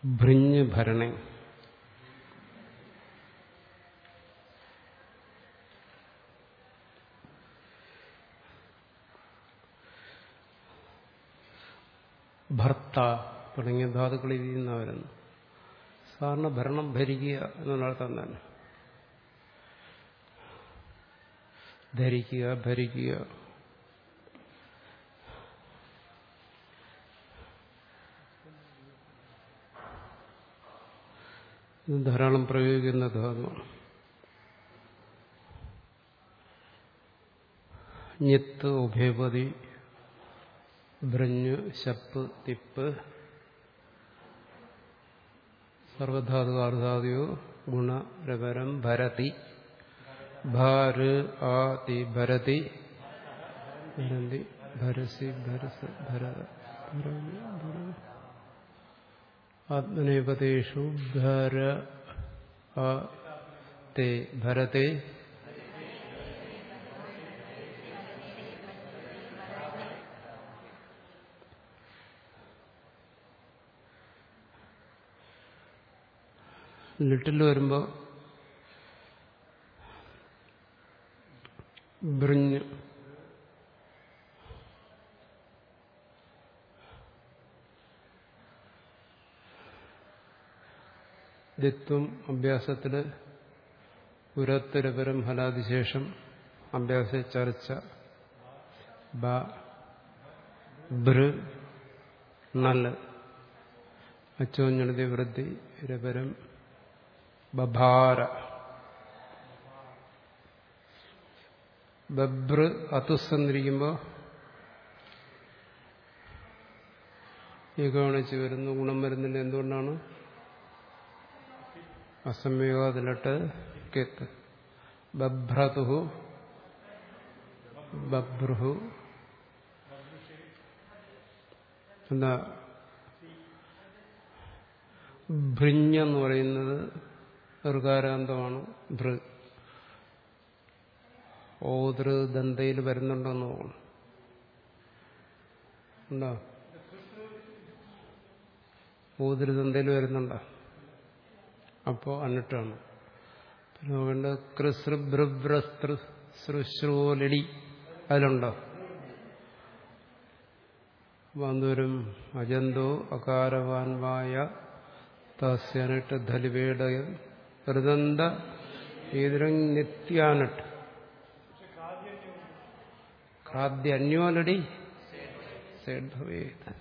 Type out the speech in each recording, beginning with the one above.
ഭൃഞ്ഞ് ഭരണേ ഭർത്ത തുടങ്ങിയ ധാതുക്കൾ ഇതിൽ വരുന്നു സാധാരണ ഭരണം ഭരിക്കുക എന്നുള്ള അർത്ഥം തന്നെ ധരിക്കുക ഭരിക്കുക ഇത് ധാരാളം പ്രയോഗിക്കുന്ന ധാതുവാണ് ഞെത്ത് ഉഭയപതി ഭ്രഞ്ഞ് ശപ്പ് തിപ്പ് സർവധാതു ആർധാതുയോ ഗുണരപരം ഭരതി ഭാര് ആ തി ഭരതി ഭരന്തി ഭരസി ഭരസ് ഭരത ഭരമി ഭര ആത്മനേപതേഷു ഭര ആ തേ ഭരതേ ലിട്ടിൽ വരുമ്പോൾ ബ്രിഞ്ഞ് ദിത്വം അഭ്യാസത്തിൽ ഉരത്തിരപരം ഫലാതിശേഷം അഭ്യാസ ചർച്ച ബ ഭൃ നല്ല അച്ചോഞ്ഞണതി വൃദ്ധി രപരം ബഭാര ബഭ്ര അതുസ് എന്നിരിക്കുമ്പോൾ ഏകവണിച്ച് വരുന്നു ഗുണം വരുന്നില്ല എന്തുകൊണ്ടാണ് അസംയോഗത്തിലിട്ട് കെത്ത് ബഭ്രതുഹു ബഭ്രുഹു എന്താ ഭൃഞ്ഞെന്ന് പറയുന്നത് ഋകാരാന്തമാണ് ഭൃ ഓതൃ ദന്തയിൽ വരുന്നുണ്ടോന്ന് തോന്നുന്നു ഉണ്ടോ ഓതൃ ദന്തയിൽ വരുന്നുണ്ടോ അപ്പോ അന്നിട്ടാണ് പിന്നെ നോക്കേണ്ട കൃസൃഭ്രഭ്രസ്തൃശ്രോലടി അതിലുണ്ടോ വന്തൂരും അജന്തോ അകാരവാൻവായ താസ്യാനിട്ട് ധലിവേട ഹൃദന്ത ഈതിരം നിത്യാനിട്ട് ഖാദ്യ അന്യോലടി സേഡ്ഭവേത്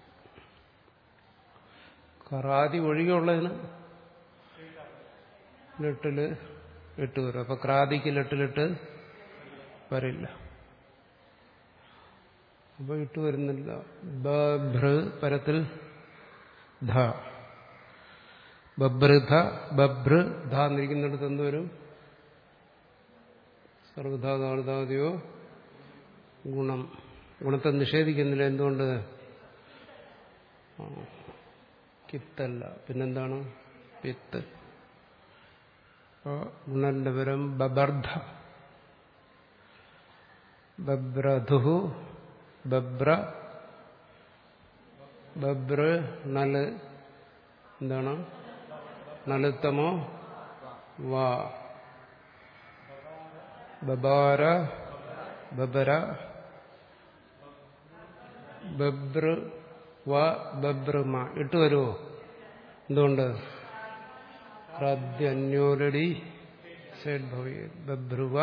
കറാതി ഒഴികെയുള്ളതിന് ലെട്ടില് ഇട്ട് വരും അപ്പൊ ക്രാതിക്ക് ലെട്ടിലിട്ട് വരില്ല അപ്പൊ ഇട്ട് വരുന്നില്ല ബഭ്ര പരത്തിൽ ധ ബഭ്രധ ബഭ്ര ധ എന്നിരിക്കുന്നിടത്ത് എന്ത് വരും സർവധാതാതാദിയോ ഗുണം ഗുണത്തെ നിഷേധിക്കുന്നില്ല എന്തുകൊണ്ട് കിത്തല്ല പിന്നെന്താണ് പിത്ത് ഗുണന്റെ പരം ബബർധ ബബ്രധു ബബ്ര ബബ്ര നല് എന്താണ് നലുത്തമോ വാ ബബാര ബബര ബബ്ര വ ബബ്രമ ഇട്ട് വരുമോ എന്തുകൊണ്ട് പ്രാദ്യന്യോലടി സേഡ് ഭവി ബഭ്രുവ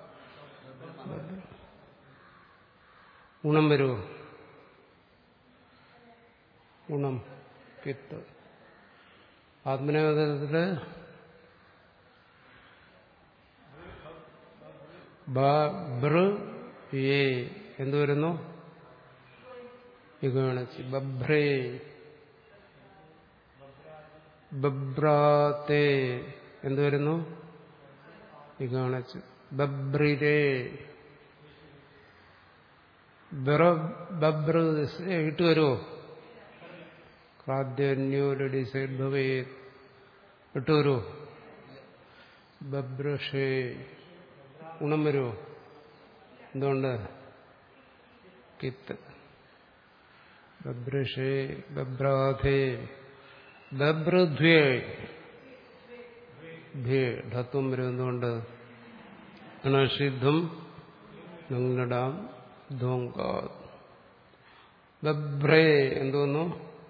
ഗുണം വരുമോ ഗുണം പിത്ത് ആത്മനേപഥത്തില് ബൃ ഏ എന്തു വരുന്നു യുഗണച്ചി ബഭ്രേ ബഭ്രാത്തെ എന്തു വരുന്നു യുഗണച്ച് ബഭ്രിരേ ബഭ്ര ഇട്ട് വരുമോ ക്രാദ്യന്യോലടി സൈഡ് ഭവേ ഇട്ട് വരുമോ ബഭ്രഷേ ഗുണം വരുമോ എന്തുകൊണ്ട് കിത്ത് ബഭ്രഷേ ബഭ്രാധേ ബബ്രധ്വേ ഭേ ധത്വം വരുന്നതുകൊണ്ട് അനഷിദ്ധം നിങ്ങളിടാം ധോങ്കാ ബബ്രേ എന്തോന്നു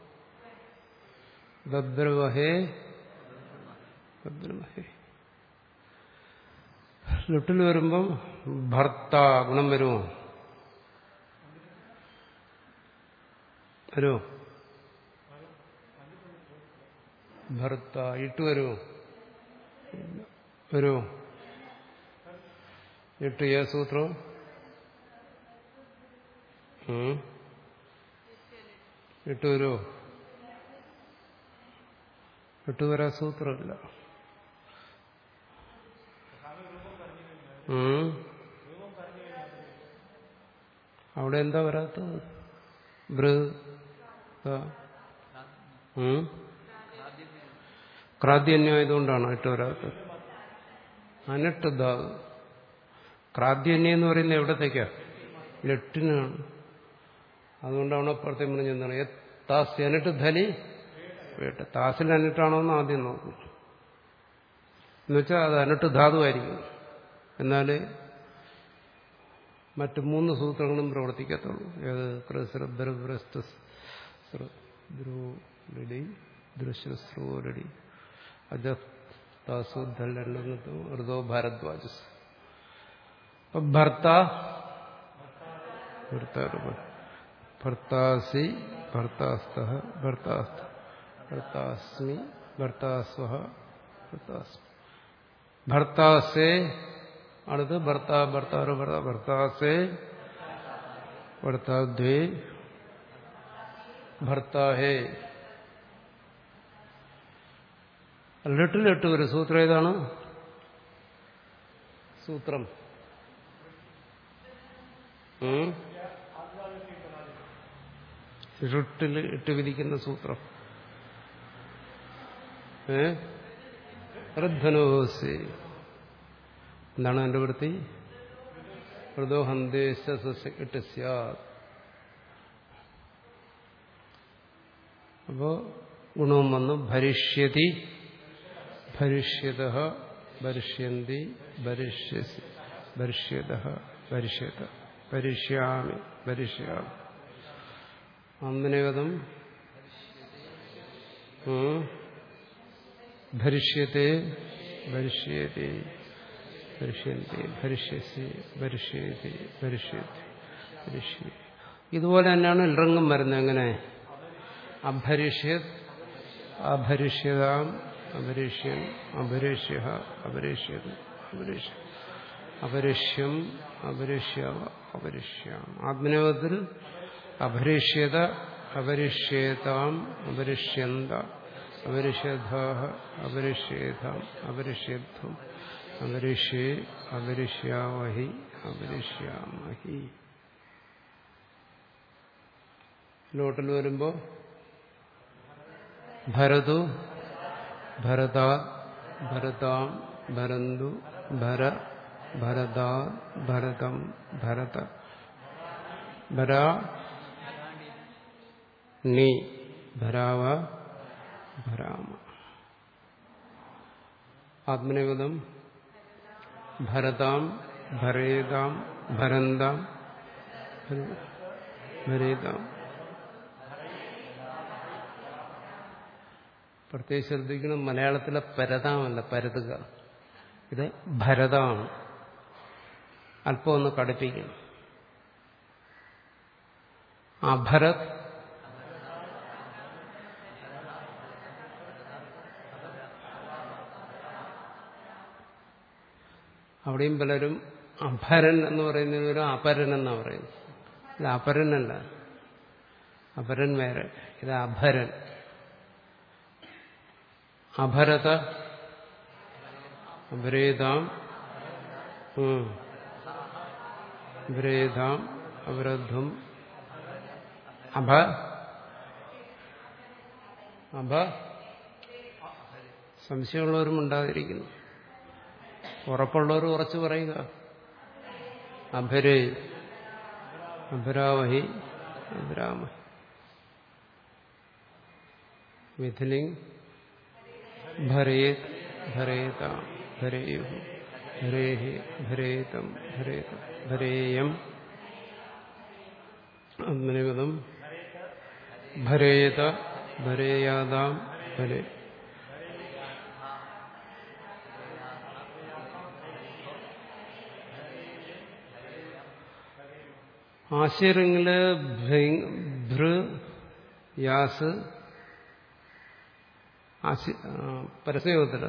ബബ്രവഹേ ബബ്രവഹേ ലുട്ടിൽ വരുമ്പം ഭർത്ത ഗുണം വരുമോ വരുമോ ഭർത്ത ഇട്ട് വരുമോ വരുമോ ഇട്ട് ഏ സൂത്രം ഉം? ഇട്ട് വരുമോ ഇട്ട് വരാ സൂത്രമില്ല ഉം? അവിടെ എന്താ വരാത്തത് ബൃ ക്രാദ്യന്യായതുകൊണ്ടാണ് ഇട്ട് വരാത്തത് അനട്ട് ധാതു ക്രാദ്യന്യം എന്ന് പറയുന്നത് എവിടത്തേക്കാ ലെട്ടിനാണ് അതുകൊണ്ടാണ് അപ്പുറത്തെ പറഞ്ഞെന്താണ് താസ് അനിട്ട് ധലി വേട്ട താസിൽ അനിട്ടാണോ എന്ന് ആദ്യം നോക്കും എന്നുവെച്ചാൽ അത് അനിട്ട് ധാതുവായിരിക്കും എന്നാലേ മറ്റ് മൂന്ന് സൂത്രങ്ങളും പ്രവർത്തിക്കത്തുള്ളൂ ഏത് ക്രസ്രബ്രസ്തൃടി ദൃശ്യസ്രോരടി അജസ്താസുദ്ധല്ലെന്നോ ഋതോ ഭാരദ്വാജസ് ഭർത്ത ഭർത്താസി ഭർത്താസ്ത ഭർത്താസ്ത ഭർത്താസ്മി ഭർത്താസ്വ ഭർത്താസ്മി ഭർത്താസേ അടുത്ത് ഭർത്താ ഭർത്താവ് ഭർത്ത ഭർത്താസേ ഭർത്താദ്വേ ഭർത്താഹേ ലിട്ടിലിട്ട് ഒരു സൂത്രം ഏതാണ് സൂത്രം ഇരുട്ടിൽ ഇട്ട് വിധിക്കുന്ന സൂത്രം ഏ ഋദ്ധനോസി എന്താണ് എന്റെ വൃത്തി ഹൃദോഹന്തേശ ഇട്ട് അപ്പോ ഗുണവും വന്നു ഭരിഷ്യതി ഭരിഷ്യത ഭരിഷ്യന്തി ഭരിഷ്യസി ഭരിഷ്യത ഭരിഷ്യത ഭരിഷ്യാമി ഭരിഷ്യാമി അന്തിനേകതം ഭരിഷ്യത്തെ ഭരിഷ്യത്തെ ഭരിഷ്യന്തി ഭരിഷ്യസി ഭരിഷ്യതി ഭരിഷ്യത്തി ഭരിഷ്യ ഇതുപോലെ തന്നെയാണ് ഇറങ്ങും വരുന്നത് എങ്ങനെ അഭരിഷ്യത് അഭരിഷ്യതാം അപരിഷ്യൻ അപരിഷ്യ അപരിഷ്യത് അപരിഷ്യ അപരിഷ്യം അപരിഷ്യ അപരിഷ്യാം ആത്മനേപത്തിൽ അപരിഷ്യത അപരിഷ്യേതാം അപരിഷ്യന്ത അപരിഷ്യത അപരിഷ്യേതാം അപരിഷ്യത്വം അപരിഷ്യേ അപരിഷ്യാമഹി അപരിഷ്യാമഹി ലോട്ടിൽ വരുമ്പോ ഭരതു ഭരതാ ഭരതാം ഭരന്തു ഭര ഭരതാ ഭരതം ഭരത ഭരാ നീ ഭരാവ ഭരാമ ആത്മനിപദം ഭരതാം ഭരേതാം ഭരന്താം ഭരേതാം പ്രത്യേകിച്ച് ശ്രദ്ധിക്കണം മലയാളത്തിലെ പരതാമല്ല പരതുക ഇത് ഭരതമാണ് അല്പം ഒന്ന് കടുപ്പിക്കണം അഭരത് അവിടെയും പലരും അഭരൻ എന്ന് പറയുന്നവരും അപരൻ എന്നാ പറയുന്നത് ഇത് അപരനല്ല അപരൻ വേറെ ഇത് അഭരൻ അഭരത അപരേതാം അപരേതാം അപരധ്വം അഭ അഭ സംശയമുള്ളവരും ഉണ്ടാതിരിക്കുന്നു ഉറപ്പുള്ളവർ ഉറച്ചു പറയുക അഭരേ അഭരാവഹി അഭരാമഹി മിഥിലിംഗ് ഭരേത് ഭരേത ഭരേയു ഭരേഹി ഭരേതം ഭരേത ഭരേയം ആത്മനിപദം ഭരേത ഭരേയാതാം ഭരേ ആശയങ്ങളില് ഭൃ യാസ് പരസ്യത്തില്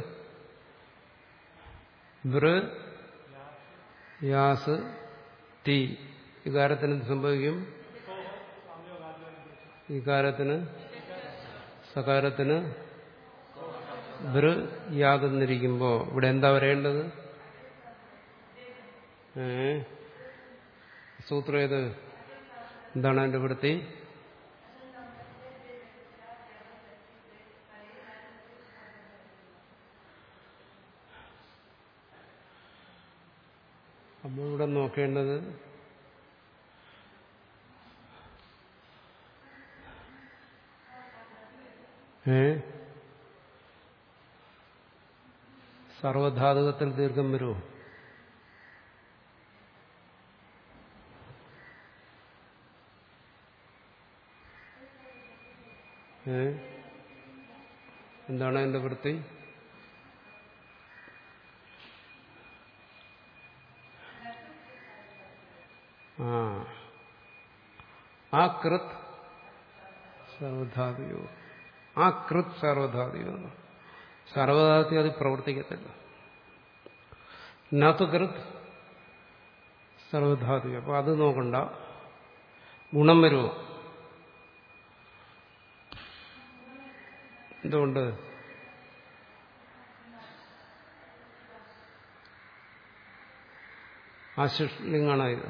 ഭൃ യാസ് തീ ഇകാരത്തിന് എന്ത് സംഭവിക്കും ഇകാരത്തിന് സകാരത്തിന് ഭൃ യാതെന്നിരിക്കുമ്പോ ഇവിടെ എന്താ വരേണ്ടത് ഏ സൂത്രം ഏത് എന്താണ് അതിന്റെ വൃത്തി അപ്പോൾ ഇവിടെ നോക്കേണ്ടത് ഏ സർവധാതുകത്തിൽ ദീർഘം വരുമോ ഏ എന്താണ് അതിന്റെ വൃത്തി ആ ആ കൃത് സർവധാതുയോ ആ കൃത് സർവധാതുയോ സർവധാതു അത് പ്രവർത്തിക്കത്തില്ല നത്ത് കൃത് സർവധാതു അപ്പൊ അത് നോക്കണ്ട ഗുണം വരുമോ എന്തുകൊണ്ട് ആശുഷ്ലിംഗാണോ ഇത്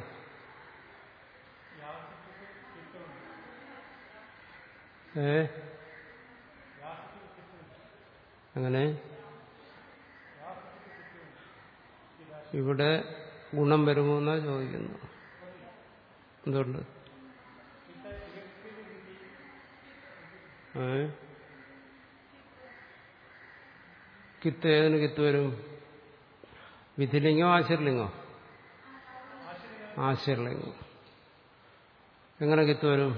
ഏ അങ്ങനെ ഇവിടെ ഗുണം വരുമോ എന്നാ ചോദിക്കുന്നു എന്തുകൊണ്ട് ഏ കിത്ത് ഏതിന് കിത്ത് വരും വിധിലിംഗോ ആശീർലിംഗോ ആശീർലിംഗം എങ്ങനെ കിത്ത് വരും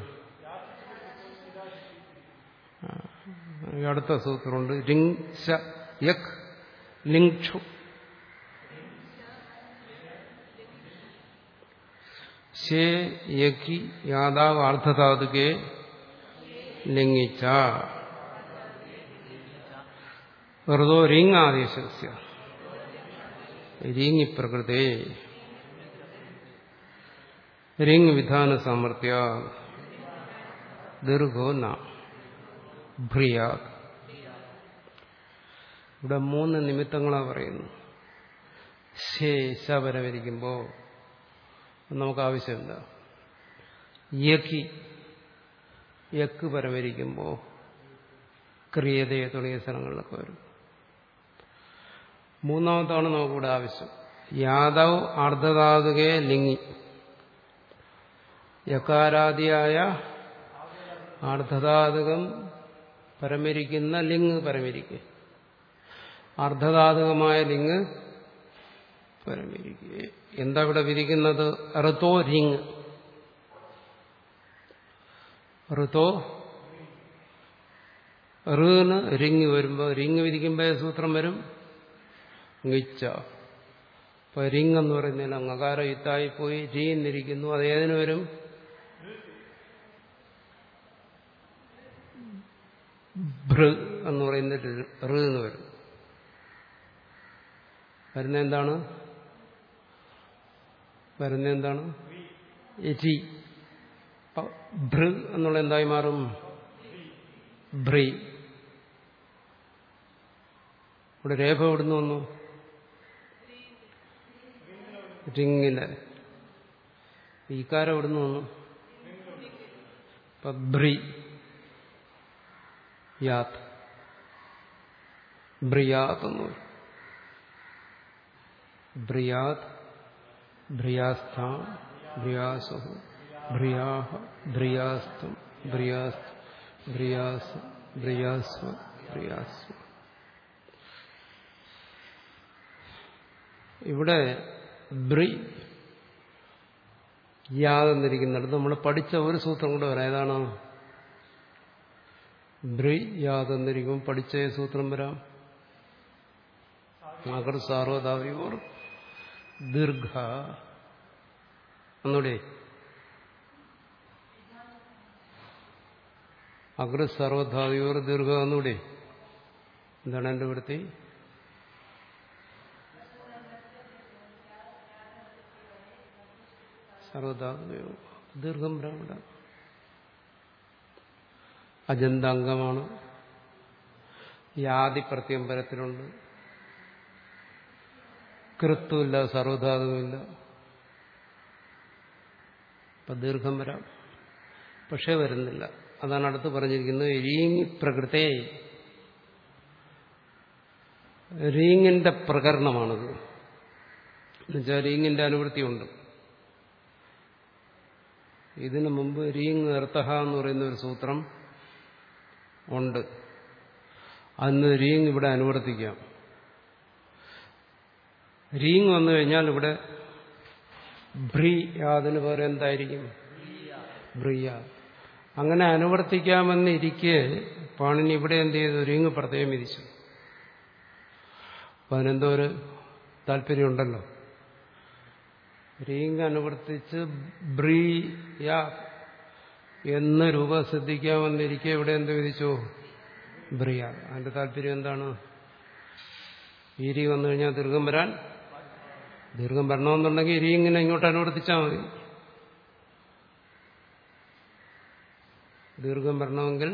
അടുത്ത സൂത്രമുണ്ട് രിങ് ശ യക് ലിങ്ക്ഷു ശേ യക്കി യാദാവ് അർദ്ധധാതുകെ ലിംഗിച്ച ഋതോ റിങ് ആദേശസ്യ റിങ് പ്രകൃതേ റിങ് വിധാന സാമർഥ്യ ദീർഘോ ന ഭ്രിയാത് ഇവിടെ മൂന്ന് നിമിത്തങ്ങളാ പറയുന്നു ശേഷ വരവരിക്കുമ്പോ നമുക്ക് ആവശ്യമില്ല യക്കി യക്ക് പരവരിക്കുമ്പോൾ ക്രിയതയെ തുടങ്ങിയ സ്ഥലങ്ങളിലൊക്കെ വരും മൂന്നാമത്താണ് നമുക്കിവിടെ ആവശ്യം യാദവ് അർദ്ധധാതുകെ ലിംഗി യക്കാരാദിയായ അർദ്ധധാതുകം പരമരിക്കുന്ന ലിംഗ് പരമരിക്കുക അർദ്ധധാതുകമായ ലിംഗ് പരമരിക്കുക എന്താ ഇവിടെ വിധിക്കുന്നത് ഋതോ റിങ് ഋതോ ഋന്ന് റിങ് വരുമ്പോൾ റിങ് വിധിക്കുമ്പോൾ സൂത്രം വരും ഗിച്ച ഇപ്പൊ റിങ് എന്ന് പറയുന്നതിന് അംഗകാരം ഇത്തായി പോയി രീ എന്നിരിക്കുന്നു അത് ഏതിന് വരും ഭൃ എന്ന് പറയുന്നിട്ട് ഋ എന്ന് വരും വരുന്ന എന്താണ് വരുന്ന എന്താണ് രി ഭൃ എന്നുള്ള എന്തായി മാറും ഭ്രീ ഇവിടെ രേഖ എവിടുന്ന് വന്നു റിങ്ങില് ഈക്കാരം എവിടുന്ന് വന്നു ഇപ്പൊ ഭ്രീ യാത് ബ്രിയാത് എന്ന് പറയും ബ്രിയാത് ബ്രിയാസ്ഥാം ബ്രിയാസു ബ്രിയാഹ ബ്രിയാസ്തം ബ്രിയാസ്ത് ബ്രിയാസ് ബ്രിയാസ്വ ബ്രിയാസ്വ ഇവിടെ ബ്രി യാതെന്നിരിക്കുന്നിടത്ത് നമ്മൾ പഠിച്ച ഒരു സൂത്രം കൂടെ വരാം ഏതാണ് ബ്രി യാതെന്നിരിക്കും പഠിച്ച ഏത് സൂത്രം വരാം അകർ സാർവതാവിയോർ ദീർഘ ഒന്നുകൂടെ അഗ്ര സർവധാവിയോർ ദീർഘ ഒന്നുകൂടെ എന്താണ് എന്റെ വൃത്തി സർവധാവിയോ ദീർഘം ബ്രാഹ്മണ അജന്താംഗമാണ് യാതി പ്രത്യംബരത്തിലുണ്ട് കൃത്വമില്ല സർവധാതുവില്ല അപ്പൊ ദീർഘം വരാം പക്ഷേ വരുന്നില്ല അതാണ് അടുത്ത് പറഞ്ഞിരിക്കുന്നത് രീങ്ങി പ്രകൃതേ റീങ്ങിന്റെ പ്രകരണമാണത് എന്നുവെച്ചാൽ റീങ്ങിന്റെ അനുവൃത്തിയുണ്ട് ഇതിനു മുമ്പ് രീങ് എർത്തഹ എന്ന് പറയുന്ന ഒരു സൂത്രം ഉണ്ട് അന്ന് രീങ് ഇവിടെ അനുവർത്തിക്കാം രീങ് വന്നു കഴിഞ്ഞാൽ ഇവിടെ ഭ്രീ അതിന് പകരം എന്തായിരിക്കും ബ്രിയ അങ്ങനെ അനുവർത്തിക്കാമെന്നിരിക്കെ പാണിനി ഇവിടെ എന്ത് ചെയ്തു രീങ് പ്രത്യേകം വിധിച്ചു അപ്പൊ അതിനെന്തോ ഒരു താല്പര്യമുണ്ടല്ലോ രീങ് അനുവർത്തിച്ച് ബ്രിയ എന്ന് രൂപ ശ്രദ്ധിക്കാമെന്നിരിക്കെ ഇവിടെ എന്ത് വിധിച്ചു ബ്രിയ അതിന്റെ താല്പര്യം എന്താണ് ഈ രീ വന്നു കഴിഞ്ഞാൽ ദീർഘം വരാൻ ദീർഘം വരണമെന്നുണ്ടെങ്കിൽ രീ ഇങ്ങനെ ഇങ്ങോട്ട് അനുവർത്തിച്ചാൽ മതി ദീർഘം വരണമെങ്കിൽ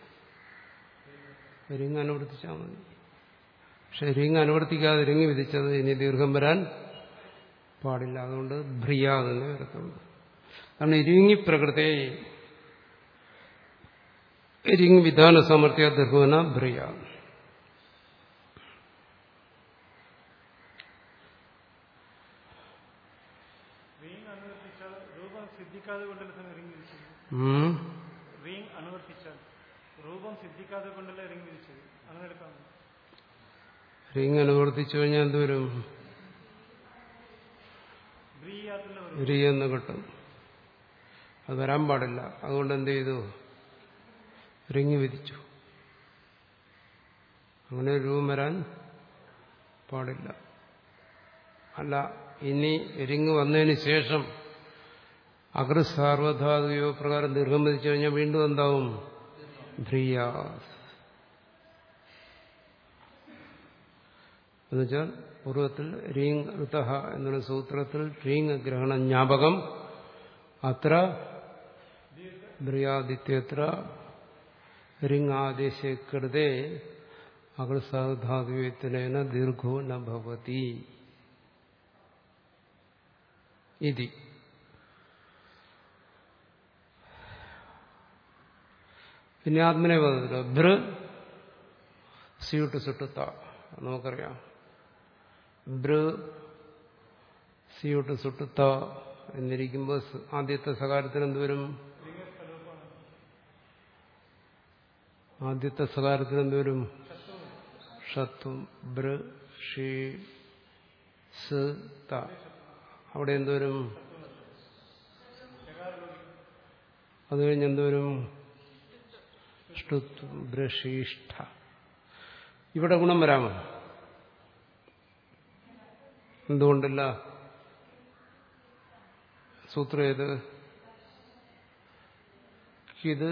റിങ് അനുവർത്തിച്ചാൽ മതി പക്ഷെ റിങ് അനുവർത്തിക്കാതെ റിങ് വിധിച്ചത് ഇനി ദീർഘം വരാൻ പാടില്ല അതുകൊണ്ട് ഭ്രിയ തന്നെ വരത്തുള്ളൂ കാരണം ഇരിങ്ങി പ്രകൃതി ഇരിങ് വിധാന സമർത്ഥ്യ ദീർഘവന ഭ്രിയ റീങ് അനുവർത്തിച്ചാൽ രൂപം സിദ്ധിക്കാതെ കൊണ്ടല്ല സ്വാമി റിങ് വിധിച്ചത് ഉം. റീങ് അനുവർത്തിച്ചാൽ രൂപം സിദ്ധിക്കാതെ കൊണ്ടല്ലേ റിങ് വിധിച്ചത് അങ്ങനെ എടുക്കാം റിങ് അനുവർത്തിച്ചു കഴിഞ്ഞാൽ എന്തോരും ബ്രീയാത്തിന്റെ വരും രി എന്ന് കിട്ടും അത് വരാൻ പാടില്ല അതുകൊണ്ട് എന്ത് ചെയ്തു റിങ് വിധിച്ചു അങ്ങനെ ഒരു രൂപം വരാൻ പാടില്ല അല്ല ഇനി റിങ് വന്നതിന് ശേഷം അഗ്രസാർവധാതുയോ പ്രകാരം ദീർഘം വിധിച്ചു കഴിഞ്ഞാൽ വീണ്ടും എന്താവും ധ്രിയ എന്നുവെച്ചാൽ പൂർവ്വത്തിൽ റീങ് ഋതഹ എന്നുള്ള സൂത്രത്തിൽ റീങ് ഗ്രഹണ ജ്ഞാപകം അത്ര ബ്രിയാദിത്യത്ര റിങ് ആദേശ കൃതേ അകൃസാധാതുവേത്തനേന ദീർഘോ ന ഭവതി ഇതി പിന്നെ ആത്മനെ പദത്തിലോ ഭൃ സ്യൂട്ട് സുട്ടുത്ത നമുക്കറിയാം ഭൃ സിയൂട്ട് സുട്ടുത്ത എന്നിരിക്കുമ്പോൾ ആദ്യത്തെ സകാരത്തിന് എന്തുവരും ആദ്യത്തെ സകാരത്തിന് എന്തുവരും ഷത്വം ഭൃ ഷീ സ് ത അവിടെ എന്തുവരും അത് കഴിഞ്ഞ് എന്തുവരും ഷ്ടുത്വം ബ്രഷീഷ്ഠ ഇവിടെ ഗുണം വരാമോ എന്തുകൊണ്ടില്ല സൂത്രം ഏത് ഇത്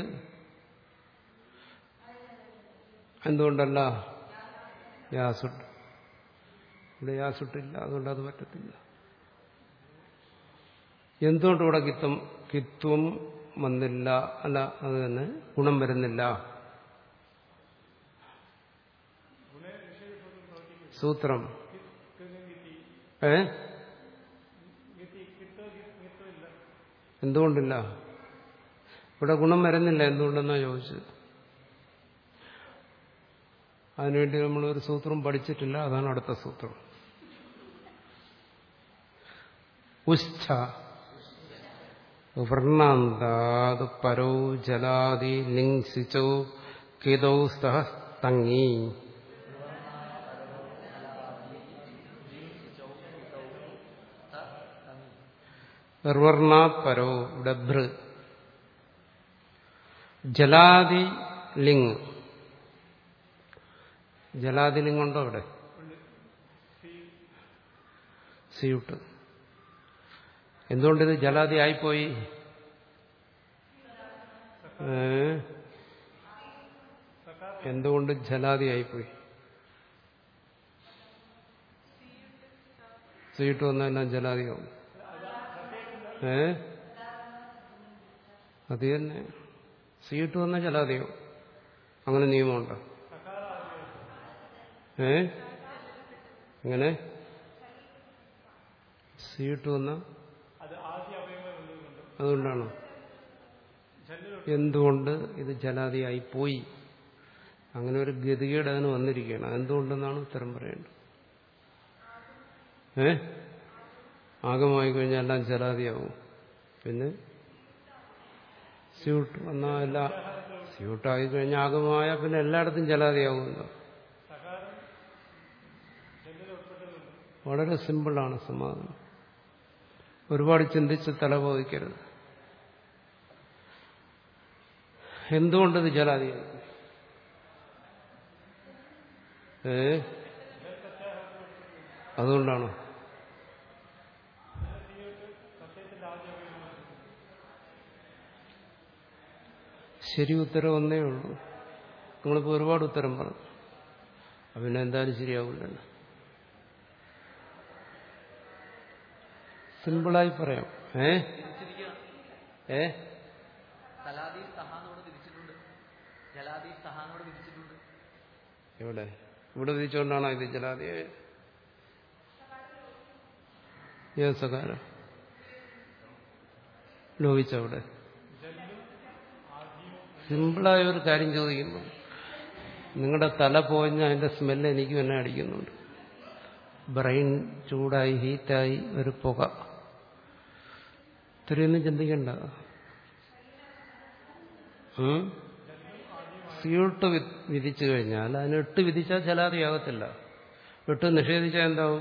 എന്തുകൊണ്ടല്ല യാസുട്ട് ഇവിടെ യാസുട്ടില്ല അതുകൊണ്ട് അത് പറ്റത്തില്ല എന്തുകൊണ്ട് ഇവിടെ കിത്തം കിത്വം വന്നില്ല അല്ല അത് തന്നെ ഗുണം വരുന്നില്ല സൂത്രം ഏ എന്തുകൊണ്ടില്ല ഇവിടെ ഗുണം വരുന്നില്ല എന്തുകൊണ്ടെന്നാ ചോദിച്ചത് അതിനുവേണ്ടി നമ്മൾ ഒരു സൂത്രം പഠിച്ചിട്ടില്ല അതാണ് അടുത്ത സൂത്രം ഉച്ഛ വർണ്ണാന്താത് പരോ ജലാദി ലിംഗ് സിച്ചോ കിതൗ സ്തഹ തങ്ങി നിർവർണാത് പരോ ഇവിടെ ഭൃ ജലാദി ലിംഗ് ജലാദി ലിംഗ് ഉണ്ടോ അവിടെ സിയുട്ട് എന്തുകൊണ്ടിത് ജലാദി ആയിപ്പോയി ഏ? എന്തുകൊണ്ട് ജലാദി ആയിപ്പോയി സിയിട്ട് വന്നെല്ലാം ജലാദിയാവും ഏ അത് തന്നെ സീട്ട് വന്ന ജലാദിയാവും അങ്ങനെ നിയമമുണ്ടോ ഏ എങ്ങനെ സീട്ട് വന്ന അത് ആദ്യ അവയവം ഉള്ളതുകൊണ്ട് അതുകൊണ്ടാണ് എന്തുകൊണ്ട് ഇത് ജലാദിയായി പോയി അങ്ങനെ ഒരു ഗതികേട് അതിന് വന്നിരിക്കുകയാണ് എന്തുകൊണ്ടെന്നാണ് ഉത്തരം പറയേണ്ടത് ഏ ആകമായി കഴിഞ്ഞാൽ എല്ലാം ജലാദിയാവും പിന്നെ സ്യൂട്ട് വന്നാൽ എല്ലാം സ്യൂട്ടായി കഴിഞ്ഞാൽ ആകമായ പിന്നെ എല്ലായിടത്തും ജലാദിയാവുമല്ലോ വളരെ സിമ്പിളാണ് സമാധാനം ഒരുപാട് ചിന്തിച്ച് തലബോധിക്കരുത് എന്തുകൊണ്ടത് ജലാദിയായി ഏ അതുകൊണ്ടാണോ ശരി ഉത്തരം ഒന്നേ ഉള്ളൂ നിങ്ങളിപ്പോൾ ഒരുപാട് ഉത്തരം പറഞ്ഞു അപ്പൊ പിന്നെ എന്തായാലും ശരിയാവില്ലല്ലോ സിമ്പിളായി പറയാം ഏ തിരിച്ചിരിക്കുകയാണ് ഏ സലാദി സഹാനോട് വിധിച്ചിട്ടുണ്ട് ജലാദി സഹാനോട് വിധിച്ചിട്ടുണ്ട് എവിടെ ഇവിടെ വിധിച്ചുകൊണ്ടാണോ ഇത് ജലാദിയായ സകാര ലോപിച്ചവിടെ സിമ്പിളായ ഒരു കാര്യം ചോദിക്കുമ്പോൾ നിങ്ങളുടെ തല പോഞ്ഞ അതിന്റെ സ്മെല്ല് എനിക്ക് തന്നെ അടിക്കുന്നുണ്ട് ബ്രെയിൻ ചൂടായി ഹീറ്റായി ഒരു പുക ഇത്രയൊന്നും ചിന്തിക്കണ്ട ഉം? സ്യൂട്ട് വി- വിധിച്ചു കഴിഞ്ഞാൽ അതിന് എട്ട് വിധിച്ചാൽ ജലാതിയാകത്തില്ല എട്ട് നിഷേധിച്ചാൽ എന്താവും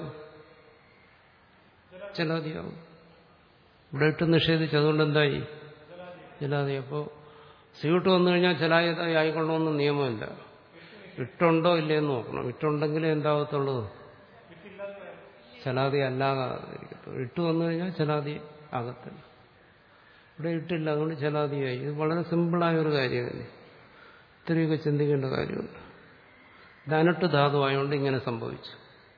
ജലാതിയാവും ഇവിടെ എട്ട് നിഷേധിച്ചു അതുകൊണ്ട് എന്തായി ജലാതി അപ്പോൾ സ്യൂട്ട് വന്നു കഴിഞ്ഞാൽ ജലാതി ആയിക്കൊള്ളണമെന്ന് നിയമമില്ല ഇട്ടുണ്ടോ ഇല്ലയെന്ന് നോക്കണം ഇട്ടുണ്ടെങ്കിലേ എന്താകത്തുള്ളൂ ജലാതി അല്ലാകാതിരിക്കത്തുള്ളൂ ഇട്ട് വന്നു കഴിഞ്ഞാൽ ജലാതി ആകത്തില്ല ഇവിടെ ഇട്ടില്ല അതുകൊണ്ട് ജലാതിയായി ഇത് വളരെ സിമ്പിളായ ഒരു കാര്യമല്ലേ ഇത്രയൊക്കെ ചിന്തിക്കേണ്ട കാര്യമുണ്ട് ധനട്ട് ധാതുവായതുകൊണ്ട് ഇങ്ങനെ സംഭവിച്ചു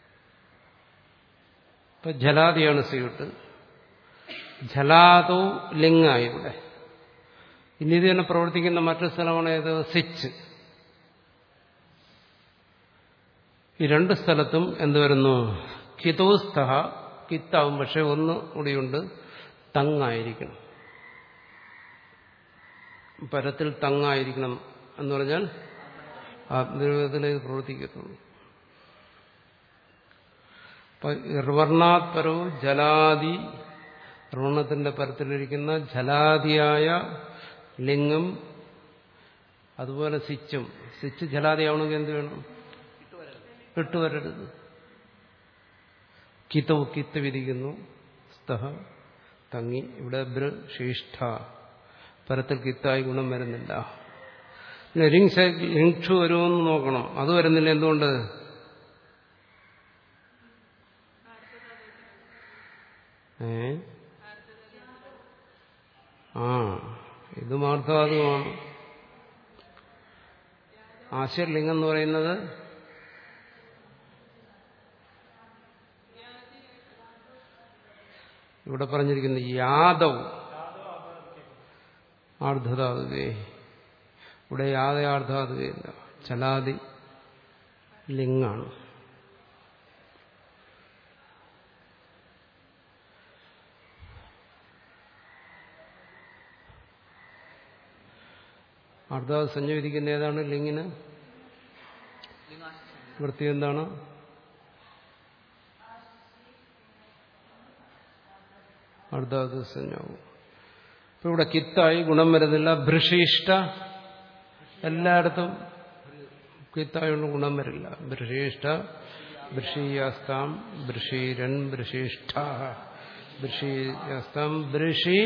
ഇപ്പൊ ജലാദിയാണ് സ്യൂട്ട് ജലാദോ ലിംഗായി ഇവിടെ ഇനി ഇത് തന്നെ പ്രവർത്തിക്കുന്ന മറ്റൊരു സ്ഥലമാണ് ഏത് സിച്ച് ഈ രണ്ട് സ്ഥലത്തും എന്ത് വരുന്നു കിതോസ്തഹ കിത്താവും പക്ഷെ ഒന്ന് കൂടിയുണ്ട് തങ്ങായിരിക്കണം പരത്തിൽ തങ്ങായിരിക്കണം എന്ന് പറഞ്ഞാൽ ആത്മനിർവഹത്തിലേ ഇത് പ്രവർത്തിക്കത്തുള്ളൂ ഇർവർണാത് പരോ ജലാദി ഋണത്തിന്റെ പരത്തിലിരിക്കുന്ന ജലാദിയായ ലിംഗം അതുപോലെ സിച്ചും സിച്ച് ജലാദിയാവണമെങ്കിൽ എന്ത് വേണം ഇട്ടുവരരുത് കിത്തവ് കിത്ത് വിധിക്കുന്നു സ്തഹ തങ്ങി ഇവിടെ ബ്ര ശിഷ്ട പരത്തിൽ കിത്തായി ഗുണം വരുന്നില്ല പിന്നെ രിങ് ലിങ്ഷു വരുമെന്ന് നോക്കണം അത് വരുന്നില്ല എന്തുകൊണ്ട് ഏ ആ ഇത് മാർത്ഥവാദമാണ് ആശയലിംഗം എന്ന് പറയുന്നത് ഇവിടെ പറഞ്ഞിരിക്കുന്നത് യാദവ് ആർദ്ധധാതുവേ ഇവിടെ യാത ആർദ്ധാതുവയില്ല ചലാതി ലിംഗാണ് അർദ്ധാത് സംയോജിക്കുന്ന ഏതാണ് ലിംഗിന് ലിംഗാശ വൃത്തി എന്താണ് അർദ്ധാത് സംജ്ഞാവും ഇപ്പൊ ഇവിടെ കിത്തായി ഗുണം വരുന്നില്ല ഭൃഷിഷ്ട എല്ലായിടത്തും കിത്തായോണ്ട് ഗുണം വരില്ല ബൃഷേഷ്ഠ ബൃഷീയാസ്താം ബൃഷീരൻ ബൃഷേഷ്ഠ ബൃഷീയാസ്താം ബൃഷി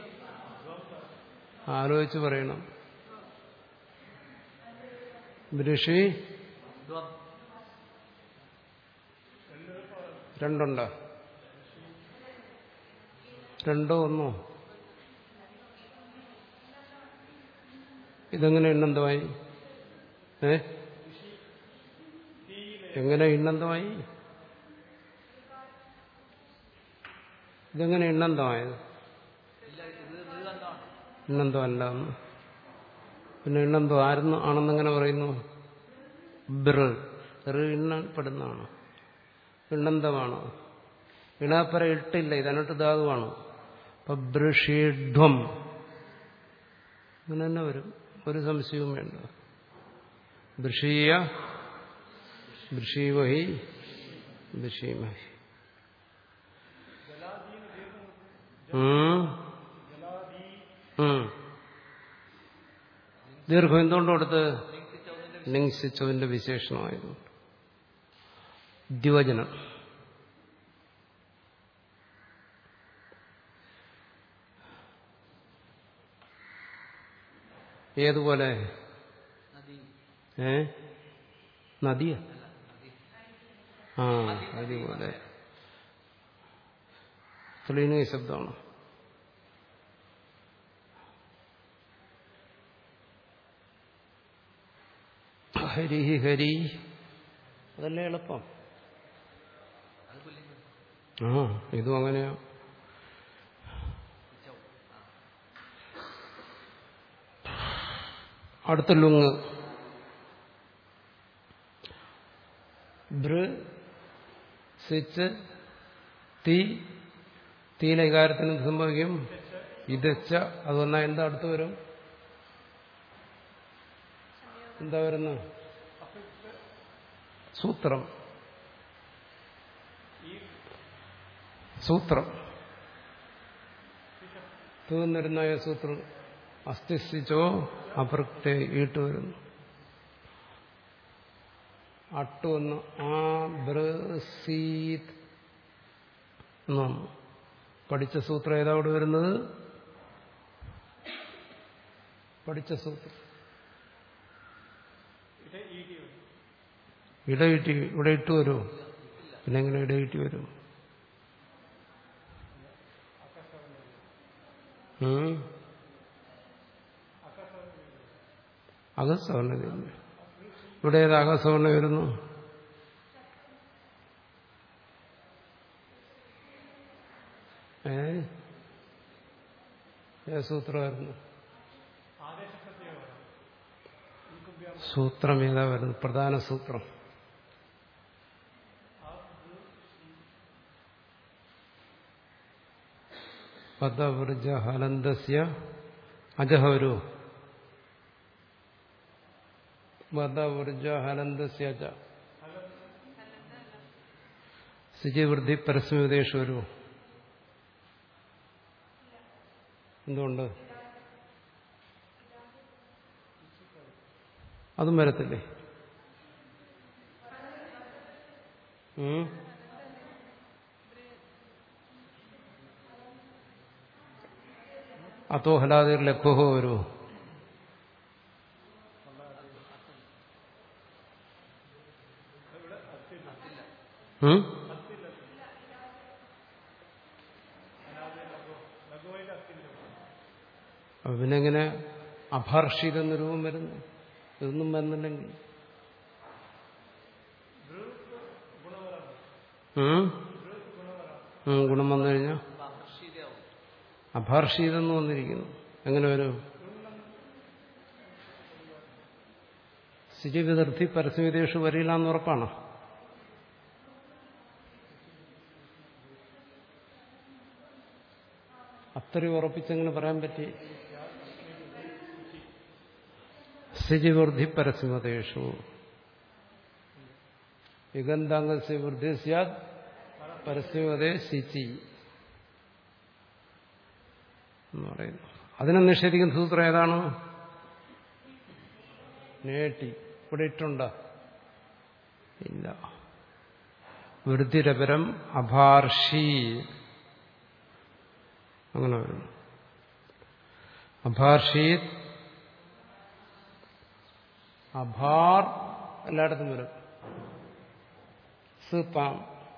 ആലോചിച്ച് പറയണം ബൃഷി ദ്വം രണ്ടുണ്ടോ രണ്ടോ ഒന്നോ ഇതെങ്ങനെ ഇണ്ണന്തമായി ഏ എങ്ങനെ ഇണ്ണന്തമായി ഇതെങ്ങനെ ഇണ്ണന്തമായത് ഇല്ല ഇത് നീളന്താണ് ഇണ്ണെന്തോ അല്ല എന്ന് പിന്നെ ഇണ്ണെന്തോ ആരെന്ന് ആണെന്നെങ്ങനെ പറയുന്നു ബൃ റ് ഇണ്ണപ്പെടുന്നതാണ് ഇണ്ണന്തമാണ് ഇണാപ്പര ഇട്ടില്ല ഇതന്നിട്ട് ധാതുവാണ് അപ്പൊ ബൃഷീഡ്വം അങ്ങനെ തന്നെ വരും ഒരു സംശയവും വേണ്ട ബൃഷീയ ബൃഷീവഹി ബൃഷീമഹി ഉം. ഉം. ദീർഘം എന്തുകൊണ്ട് കൊടുത്ത് ലിംഗിച്ചതിന്റെ വിശേഷണമായിരുന്നു ദ്യോജനം ഏതുപോലെ നദി ഏ നദിയ ആ അതുപോലെ സ്ത്രീലിംഗ ശബ്ദമാണ് ഹരി ഹരി അതല്ലേ എളുപ്പം അത് പുല്ലിംഗം ആ ഇതും അങ്ങനെയാ ചൗ അടുത്ത ലുങ് ഭൃ സിച്ച് തീ തീയിലെ ഇകാരത്തിന് എന്ത് സംഭവിക്കും ഇതച്ച അത് വന്നാൽ എന്താ അടുത്ത് വരും എന്താ വരുന്ന സൂത്രം സൂത്രം തീർന്നിരുന്നായ സൂത്രം അസ്ഥിസിച്ചോ അപൃക്തെ ഈട്ട് വരുന്നു അട്ട് വന്ന് ആ ബ്രസീത് എന്നാണ് പഠിച്ച സൂത്രം ഏതാ അവിടെ വരുന്നത് പഠിച്ച സൂത്രം ഇടയിട്ടി ഇവിടെ ഇട്ട് വരുമോ പിന്നെ എങ്ങനെ ഇടയിട്ടി വരും ഉം അകസ്വർണ്ണ ഇവിടെ ഏത് അകസ്വർണ്ണ വരുന്നു ഏ ഏത് സൂത്രമായിരുന്നു സൂത്രം ഏതാ വരുന്നത് പ്രധാന സൂത്രം പദവൃജ ഹലന്തസ്യ അജഹ വരൂ വധവൃജ ഹലന്തസ്യ അജ ശുചിവൃദ്ധി പരസ്മയുദേശം വരൂ എന്തുകൊണ്ട് അതും വരത്തില്ലേ ഉം? അതോ ഹലാദിർ ലഘുഹോ വരുമോ ഉം? അപ്പൊ പിന്നെ എങ്ങനെ അഭാർഷിത എന്ന രൂപം വരുന്നു ഇതൊന്നും വരുന്നില്ലെങ്കിൽ ഉം? ഉം, ഗുണം വന്നു കഴിഞ്ഞാൽ അപ്പൊ അപർഷിതയാവും അഭാർഷിതെന്ന് വന്നിരിക്കുന്നു എങ്ങനെ വരും ശുചിവിതർത്തി പരസ്യവിദേശു വരില്ല എന്ന് ഉറപ്പാണ് അത്രയും ഉറപ്പിച്ചെങ്ങനെ പറയാൻ പറ്റി ശുചിവൃദ്ധി പരസ്യമതേഷു യുഗന്താംഗസ്യ വൃദ്ധി സ്യാത് പരസ്യമതേ ശിചി എന്ന് പറയുന്നു അതിനെ നിഷേധിക്കുന്ന സൂത്രം ഏതാണ് നേട്ടി ഇവിടെ ഇട്ടുണ്ടോ ഇല്ല വൃത്തിരപരം അഭാർഷി അങ്ങനെ വരുന്നു അഭാർഷീത് അഭാർ എല്ലായിടത്തും വരും സ് പാം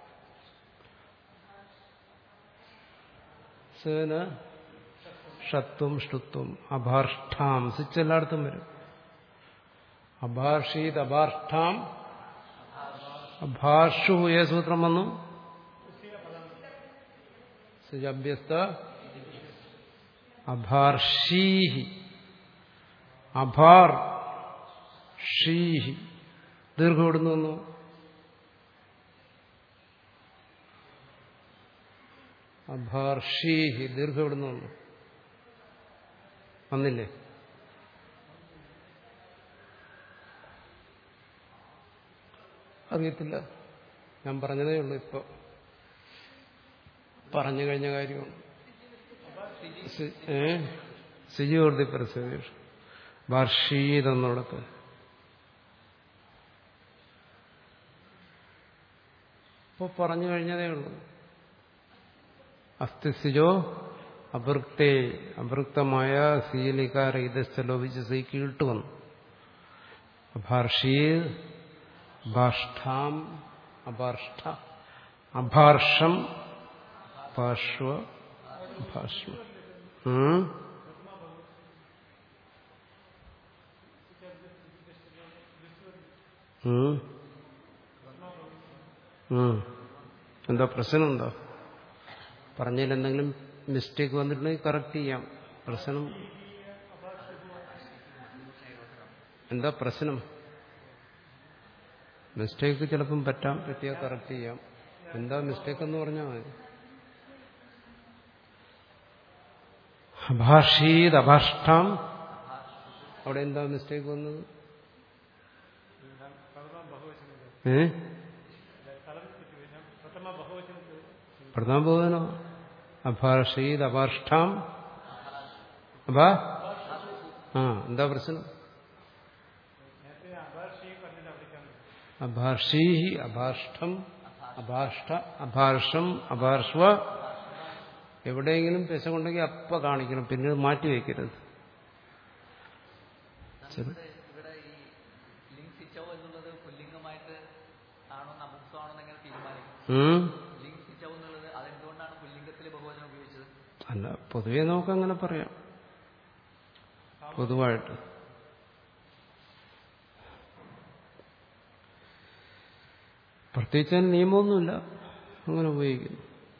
സിന് ഷത്വം ഷ്ടുത്വം അഭാർഷ്ടാം സിച്ച് എല്ലായിടത്തും വരും അഭാർഷീത് അഭാർഷ്ടാം അഭാർഷു ഏ സൂത്രം വന്നു അഭ്യസ്ത അഭാർഷീഹി അഭാർ ഷീഹി ദീർഘം ഇവിടുന്ന് വന്നു അഭാർഷീഹി ദീർഘം ഇവിടുന്ന് വന്നു വന്നില്ലേ അറിയത്തില്ല ഞാൻ പറഞ്ഞതേ ഉള്ളൂ ഇപ്പൊ പറഞ്ഞു കഴിഞ്ഞ കാര്യമാണ് സി- ഏ സിജിവർദ്ധി പ്രസവേഷ് വർഷീത് എന്നിടത്ത് ഇപ്പൊ പറഞ്ഞു കഴിഞ്ഞതേ ഉള്ളൂ അസ്ഥിസിജോ അഭൃക്തേ അഭൃക്തമായ സീലിക്കാര ഇതസ്ഥ ലോപിച്ച് സീ കീഴ്ട്ട് വന്നു അഭാർഷീ ഭാഷ്ഠാം അഭാർഷ്ഠ അഭാർഷം പാർശ്വ ഭാഷ്വ ഉം? ഉം? ഉം. എന്താ പ്രശ്നം എന്താ പറഞ്ഞതിൽ എന്തെങ്കിലും മിസ്റ്റേക്ക് വന്നിട്ടുണ്ടെങ്കിൽ കറക്റ്റ് ചെയ്യാം പ്രശ്നം എന്താ പ്രശ്നം മിസ്റ്റേക്ക് ചിലപ്പം പറ്റാം പറ്റിയാൽ കറക്റ്റ് ചെയ്യാം എന്താ മിസ്റ്റേക്ക് എന്ന് പറഞ്ഞാൽ മതി അഭാഷീത് അഭാഷ്ടാം അവിടെ എന്താ മിസ്റ്റേക്ക് വന്നത് ഏ പ്രഥമ ബോധനോ അഭാഷീത് അഭാഷ്ടാം അഭാ ആ എന്താ പ്രശ്നം അഭാഷീഹി അഭാഷ്ടം അഭാഷ്ട അഭാർഷം അഭാർഷ്വ എവിടെയെങ്കിലും പെശകുണ്ടെങ്കിൽ അപ്പ കാണിക്കണം പിന്നീട് മാറ്റി വയ്ക്കരുത് ശരി. ഇവിടെ ഇവിടെ ഈ ലിംഗ് സിച്ചോ എന്നുള്ളത് പുല്ലിംഗമായിട്ട് ആണോ നപുംസമാണോ എന്ന് എങ്ങനെ തീരുമാനിക്കും ഉം? ലിംഗ് സിച്ചോ എന്നുള്ളത് അതെന്തുകൊണ്ടാണ് പുല്ലിംഗത്തിൽ ബഹുവചനം ഉപയോഗിച്ചത് അല്ല പൊതുവെ നമുക്കങ്ങനെ പറയാം പൊതുവായിട്ട് പ്രത്യേകിച്ച് അതിന് നിയമമൊന്നുമില്ല അങ്ങനെ ഉപയോഗിക്കുന്നു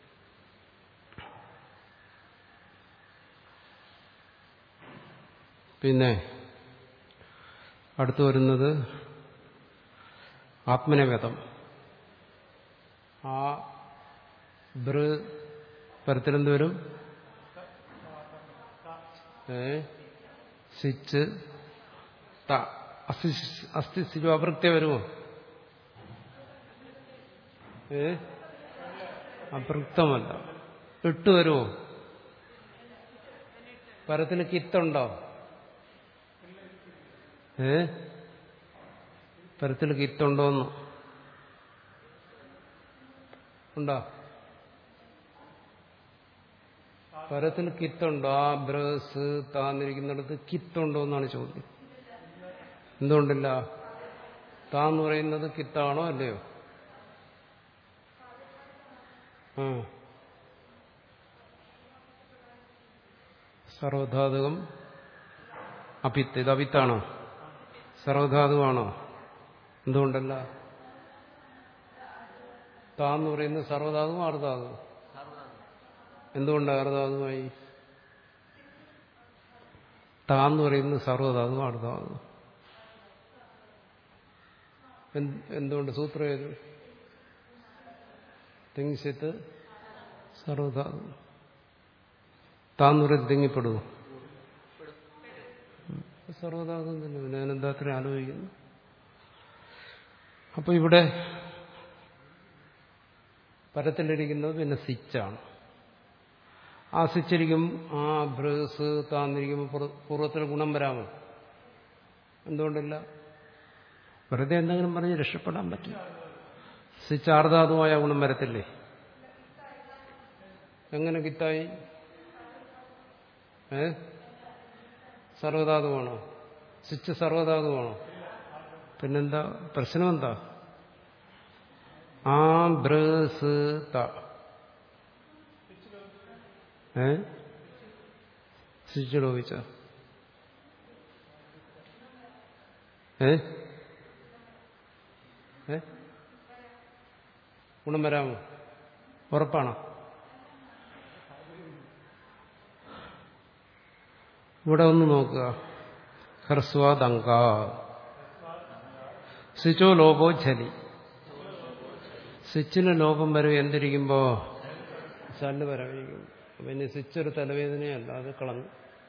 പിന്നെ അടുത്തു വരുന്നത് ആത്മനവേദം ആ ബൃ പരത്തിലെന്ത് വരും ഏ സിച്ച് ത അസ്ഥി അസ്ഥി സിജു അപൃക്തി വരുമോ ഏ അപൃക്തമല്ല ഇട്ട് വരുമോ പരത്തിൽ കിത്തുണ്ടോ ഏ പരത്തിൽ കിത്തുണ്ടോന്ന് ഉണ്ടോ പരത്തിൽ കിത്തുണ്ടോ ആ ബ്രസ് താന്നിരിക്കുന്നിടത്ത് കിത്തുണ്ടോ എന്നാണ് ചോദ്യം എന്തുകൊണ്ടില്ല താന്ന് പറയുന്നത് കിത്താണോ അല്ലയോ ആ സർവധാതുകം അപിത്ത് ഇത് അപിത്താണോ സർവധാതുവാണോ എന്തുകൊണ്ടല്ല താന്ന് പറയുന്നത് സർവധാതുവും അർധാതുവും എന്തുകൊണ്ടാണ് അർധാതുമായി താന്ന് പറയുന്നത് സർവധാതുവും അർധാതുവും എന്തുകൊണ്ട് സൂത്രം ഏത് തിങ്ങിച്ചിട്ട് സർവധാതു താന്ന് പറയുന്നത് തിങ്ങിപ്പെടുവോ സർവധാതും തന്നെ പിന്നെ ഞാനെന്താ അത്ര ആലോചിക്കുന്നു അപ്പൊ ഇവിടെ പരത്തിലിരിക്കുന്നത് പിന്നെ സിച്ചാണ് ആ സിച്ചിരിക്കും ആ ബ്രസ് താന്നിരിക്കുമ്പോൾ പൂർവ്വത്തിൽ ഗുണം വരാമോ എന്തുകൊണ്ടില്ല വെറുതെ എന്തെങ്കിലും പറഞ്ഞ് രക്ഷപ്പെടാൻ പറ്റും സ്വിച്ച് ആർദാതുമായ ഗുണം വരത്തില്ലേ എങ്ങനെ കിത്തായി ഏ സർവധാതുവാണോ സ്വിച്ച് സർവധാതുവാണോ പിന്നെന്താ പ്രശ്നം എന്താ ആ ബ്ര സ് ത ഏ സ്വിച്ച് ലോപിച്ച ഏ ഏ ഗുണം വരാമോ ഉറപ്പാണോ ഇവിടെ ഒന്ന് നോക്കുക ഹ്രസ്വാദങ്ക സ്വിച്ചോ ലോപോ ഝലി സ്വിച്ചിന് ലോപം വരും എന്തിരിക്കുമ്പോ ചല്ല് വരവിരിക്കും പിന്നെ സ്വിച്ച് ഒരു തലവേദനയല്ല അത് കളഞ്ഞു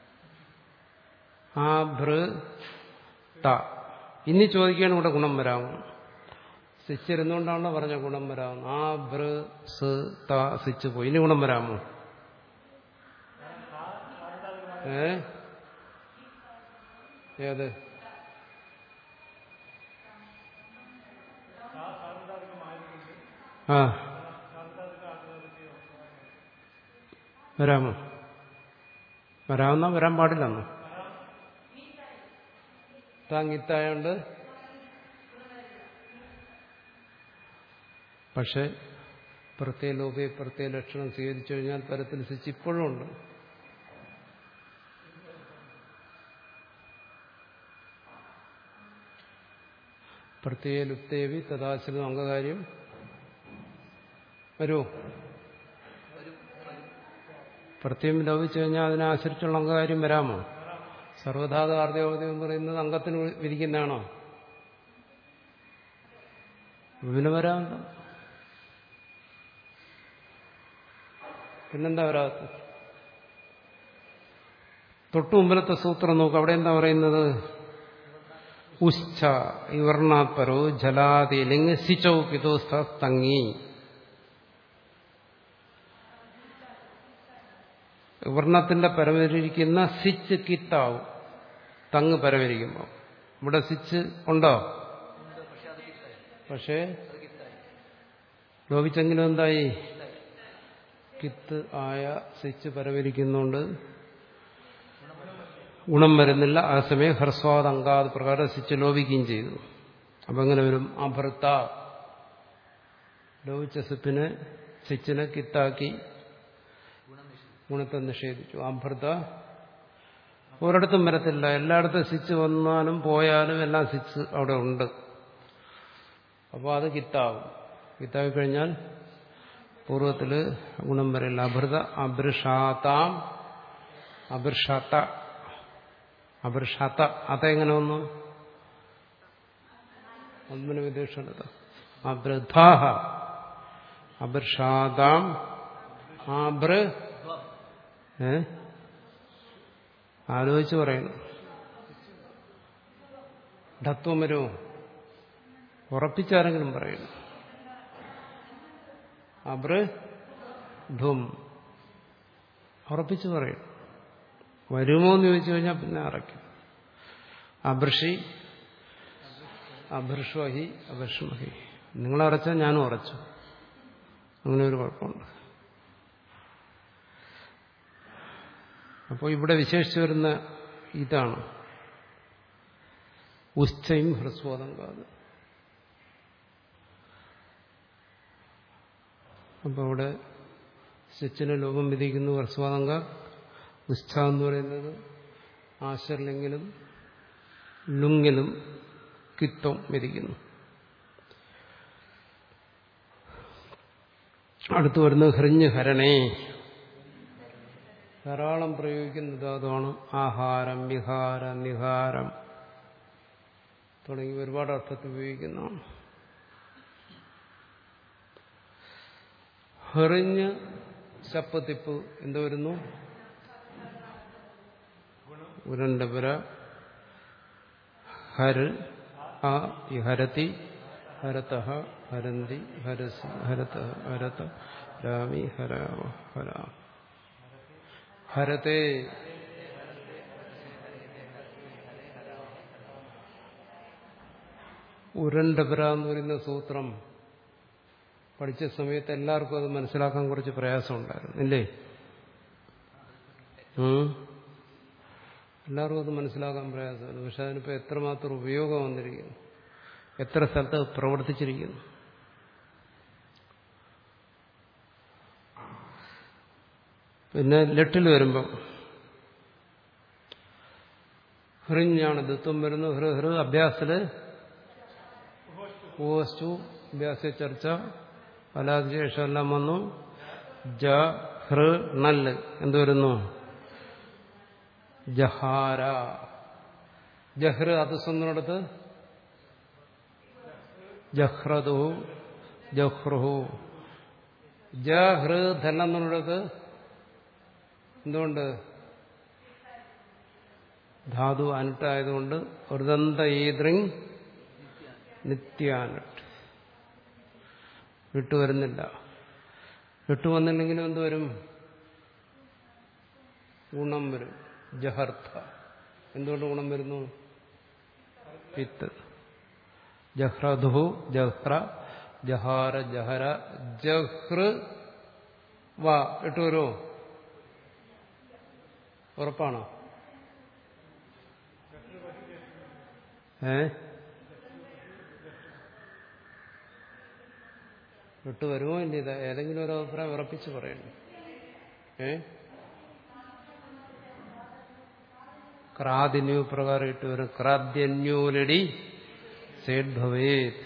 ആ ഭൃ ത ഇനി ചോദിക്കുകയാണ് ഇവിടെ ഗുണം വരാമോ സ്വിച്ച് ഇരുന്നുകൊണ്ടാണല്ലോ പറഞ്ഞ ഗുണം വരാമെന്ന് ആ ഭൃ സ് ത സ്വിച്ച് പോയി ഇനി ഗുണം വരാമോ ഏ ഏത് ആ വരാമോ വരാമെന്നാ വരാൻ പാടില്ലെന്നോ താങ്ങിത്തായോണ്ട് പക്ഷെ പ്രത്യേക ലോപയെ പ്രത്യേക ലക്ഷണം സ്വീകരിച്ചു കഴിഞ്ഞാൽ പരത്തിൽ സ്വിച്ച് ഇപ്പോഴും ഉണ്ട് പ്രത്യേക ലുപ്തേവി തഥാശ്രിതം അംഗകാര്യം വരുമോ പ്രത്യേകം ലോപിച്ചു കഴിഞ്ഞാൽ അതിനാശ്രയിച്ചുള്ള അംഗകാര്യം വരാമോ സർവധാതു ആർദ്യോപതി എന്ന് പറയുന്നത് അംഗത്തിന് വിധിക്കുന്നതാണോ പിന്നെ വരാമല്ലോ പിന്നെന്താ വരാത്ത തൊട്ടു മുമ്പിലത്തെ സൂത്രം നോക്ക് അവിടെ എന്താ പറയുന്നത് ഉശ്ച ഇവർണാത്പരോ ജലാതി ലിംഗ് സിച്ചൗ പിതോസ്ഥ തങ്ങി വർണ്ണത്തിന്റെ പരവരിക്കുന്ന സിച്ച് കിത്താവും തങ് പരവരിക്കുമ്പോൾ ഇവിടെ സിച്ച് ഉണ്ടോ പക്ഷേ ലോപിച്ചെങ്കിലും എന്തായി കിത്ത് ആയ സ്വിച്ച് പരവരിക്കുന്നുണ്ട് ഗുണം വരുന്നില്ല ആ സമയം ഹ്രസ്വാദ് അങ്കാത് പ്രകാരം സ്വിച്ച് ലോപിക്കുകയും ചെയ്തു അപ്പൊ എങ്ങനെ വരും അഭർത്ത ലോപിച്ച സിപ്പിനെ സ്വിച്ചിനെ കിത്താക്കി ഗുണത്തെ നിഷേധിച്ചു അഭർത്ത ഒരിടത്തും വരത്തില്ല എല്ലായിടത്തും സ്വിച്ച് വന്നാലും പോയാലും എല്ലാം സ്വിച്ച് അവിടെ ഉണ്ട് അപ്പോൾ അത് കിത്താവും കിത്തായി കഴിഞ്ഞാൽ പൂർവ്വത്തില് ഗുണം വരില്ല അഭൃത അഭൃഷാത്താം അഭൃഷാത്ത അഭൃഷാത്ത അത എങ്ങനെ വന്നു ഒന്നിന് വിദേശത്ത് അഭൃധാഹ അഭൃഷാതാം ആഭൃ ഏ ആലോചിച്ച് പറയുന്നു ഢത്വം വരുമോ ഉറപ്പിച്ചാരെങ്കിലും പറയുന്നു അബ്ര ധും ഉറപ്പിച്ച് പറയും വരുമോ എന്ന് ചോദിച്ചു കഴിഞ്ഞാൽ പിന്നെ അറയ്ക്കും അഭൃഷി അഭൃഷ്വഹി അഭൃഷ്മഹി നിങ്ങൾ അറച്ചാൽ ഞാനും അറച്ചു അങ്ങനെ ഒരു കുഴപ്പമുണ്ട് അപ്പോൾ ഇവിടെ വിശേഷിച്ചു വരുന്ന ഇതാണ് ഉച്ചയും ഹ്രസ്വാദങ്കാത് അപ്പോൾ അവിടെ സ്വിച്ചിന് ലോപം വിധിക്കുന്നു ഹ്രസ്വാദങ്ക ഉച്ഛ എന്ന് പറയുന്നത് ആശർലിംഗിലും ലുങ്ങിലും കിത്വം വിധിക്കുന്നു അടുത്തു വരുന്നത് ഹൃഞ്ഞ് ഹരണേ ധാരാളം പ്രയോഗിക്കുന്നത് അതാണ് ആഹാരം വിഹാരം നിഹാരം തുടങ്ങി ഒരുപാട് അർത്ഥത്തിൽ ഉപയോഗിക്കുന്നതാണ് ഹെറിഞ്ഞ് ശപ്പത്തിപ്പ് എന്ത് വരുന്നു ഉരന്റെ പുര ഹര് ആ ഹരതി ഹരത ഹരന്തി ഹരസി ഹരത ഹരത രാമി ഹരാവ ഹരാ ഹരത്തെ ഉരണ്ടപുര എന്ന് പറയുന്ന സൂത്രം പഠിച്ച സമയത്ത് എല്ലാവർക്കും അത് മനസ്സിലാക്കാൻ കുറച്ച് പ്രയാസമുണ്ടായിരുന്നു ഇല്ലേ ഉം? എല്ലാവർക്കും അത് മനസ്സിലാക്കാൻ പ്രയാസമാണ് പക്ഷെ അതിനിപ്പോൾ എത്രമാത്രം ഉപയോഗം വന്നിരിക്കുന്നു എത്ര സ്ഥലത്ത് അത് പ്രവർത്തിച്ചിരിക്കുന്നു പിന്നെ ലെട്ടിൽ വരുമ്പം ഹൃഞ്ഞാണ് ദത്വം വരുന്നു ഹൃ ഹൃ അഭ്യാസത്തില് ഓസ്റ്റു അഭ്യാസ ചർച്ച ഫലാതിശേഷം എല്ലാം വന്നു ജ ഹൃ നല്ല് എന്ത് വരുന്നു ജഹാര ജഹ്റ് അതുസന്നിടത്ത് ജഹ്റതു ജഹ്റുഹു ജഹൃ ധല്ലെന്നുള്ളത് എന്തുകൊണ്ട് ധാതു അനിട്ടായതുകൊണ്ട് വൃതന്ത ഈദ്രിങ് നിത്യാനട്ട് വിട്ടുവരുന്നില്ല വിട്ടുവന്നില്ലെങ്കിലും എന്ത് വരും ഗുണം വരും ജഹർത്ത എന്തുകൊണ്ട് ഗുണം വരുന്നു പിത്ത് ജഹ്രധു ജഹ്ര ജഹാര ജഹര ജഹ്ർ വാ ഇട്ട് വരുമോ ഉറപ്പാണോ ഏ വിട്ടു വരുമോ ഇല്ല ഇത് ഏതെങ്കിലും ഒരു അഭിപ്രായം ഉറപ്പിച്ച് പറയണം ഏ ക്രാദിന്യൂ പ്രകാരം ഇട്ട് വരും ക്രാദ്യന്യൂലടി സേഡ് ഭവേത്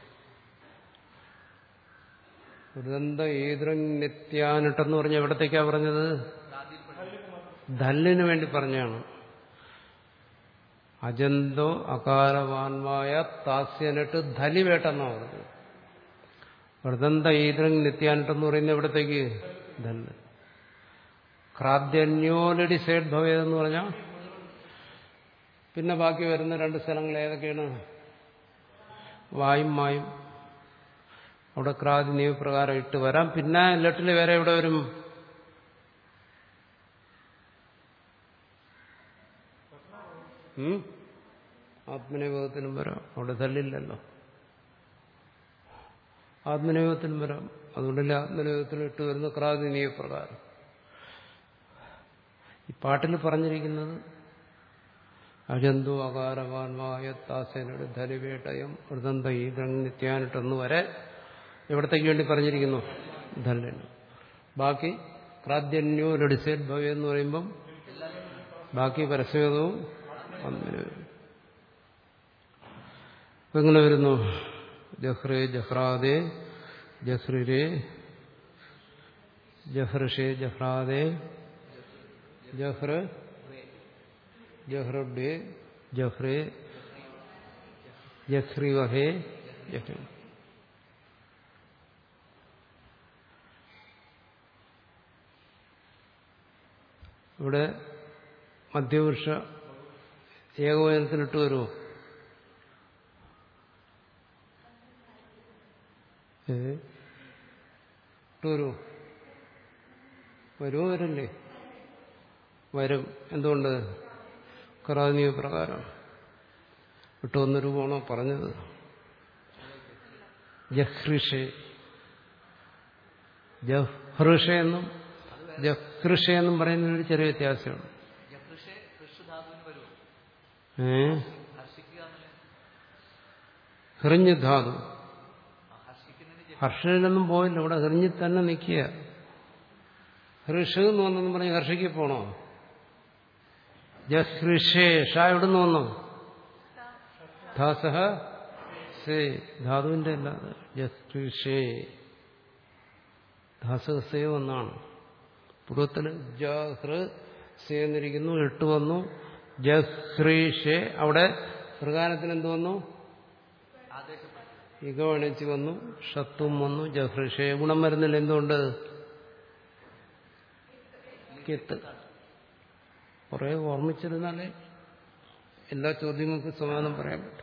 ദുരന്ത ഏതും നിത്യാനിട്ടെന്ന് പറഞ്ഞ എവിടത്തേക്കാ പറഞ്ഞത് ധല്ലിന് വേണ്ടി പറഞ്ഞാണ് അജന്തോ അകാരവാൻമായ താസ്യനിട്ട് ധലിവേട്ടെന്നാ പറഞ്ഞത് വൃതന്ത ഈദ്രങ് നിത്യാനിട്ടെന്ന് പറയുന്നത് എവിടത്തേക്ക് ധല്ല് ക്രാദ്യന്യോലടി സേഡ് ഭവേതെന്ന് പറഞ്ഞാൽ പിന്നെ ബാക്കി വരുന്ന രണ്ട് സ്ഥലങ്ങൾ ഏതൊക്കെയാണ് വായും മായും അവിടെ ക്രാതി നിയമപ്രകാരം ഇട്ട് വരാം പിന്നെ ലെട്ടിൽ വേറെ എവിടെ വരും ഉം? ആത്മനിയോഗത്തിനും വരാം അവിടെ തല്ലില്ലല്ലോ ആത്മനിയോഗത്തിനും വരാം അതുകൊണ്ടല്ലേ ആത്മനിയോഗത്തിന് ഇട്ട് വരുന്ന ക്രാതി നിയമപ്രകാരം ഈ പാട്ടിൽ പറഞ്ഞിരിക്കുന്നത് അജന്തു അകാരവാൻമായ താസേനയുടെ ധലിവേട്ടയം വൃതന്ത ഈദ്രങ് നിത്യാനിട്ടെന്ന് വരെ എവിടത്തേക്ക് വേണ്ടി പറഞ്ഞിരിക്കുന്നു ധല്യന് ബാക്കി ക്രാദ്യന്യോ ലഡിസേറ്റ് ഭവ്യ എന്ന് പറയുമ്പം ബാക്കി പരസ്യതവും അങ്ങനെ വരും അപ്പൊ എങ്ങനെ വരുന്നു ജഹ്റേ ജഹ്റാദേ ജഹ്റിരേ ജഹ്റഷേ ജഹ്റാദേ ജഹ്റ ജഹ്റബേ ജഹ്റേ ജഹ്രിവഹേ ജഹ്രി ഇവിടെ മധ്യപുരുഷ ഏകോപനത്തിനിട്ട് വരുമോ ഏ ഇട്ട് വരുമോ വരുമോ വരില്ലേ വരും എന്തുകൊണ്ട് കറാനീയ പ്രകാരം വിട്ടു വന്ന രൂപമാണോ പറഞ്ഞത് ജഹ്രിഷെ ജഹ്ഋഷ എന്നും ജഹ്ഋഷ എന്നും പറയുന്നതിനൊരു ചെറിയ വ്യത്യാസമാണ് ജഹൃഷെ ഹൃഷുധാതുവിന് വരുമോ ഏ ഹർഷിക്കുക എന്നല്ലേ ഹൃഞ്ഞ് ധാതു ആ, ഹർഷിക്കുന്നതിന് ജ- ഹർഷയിലൊന്നും പോയില്ല ഇവിടെ ഹൃഞ്ഞിൽ തന്നെ നിൽക്കുക ഹൃഷ് എന്ന് വന്നെന്ന് പറഞ്ഞ് ഹർഷിക്ക് പോണോ ജഹ്ഋഷേ ഷാ എവിടുന്ന് വന്നു ധാസഹ സേ ധാതുവിന്റെ അല്ലാതെ ജഹ്ഋഷേ ധാസഹസേ ഒന്നാണ് പൂർവ്വത്തിൽ ജഹൃ സേ എന്നിരിക്കുന്നു എട്ട് വന്നു ജഹ്രീഷേ അവിടെ മൃഗാനത്തിന് എന്ത് വന്നു ആദേശപ്പെട്ടു ഇകവണിച്ച് വന്നു ഷത്തും വന്നു ജഹ്രിഷേ ഗുണം വരുന്നില്ല എന്തുകൊണ്ട് കിത്ത് കുറെ ഓർമ്മിച്ചിരുന്നാലേ എല്ലാ ചോദ്യങ്ങൾക്കും സമാധാനം പറയാൻ പറ്റും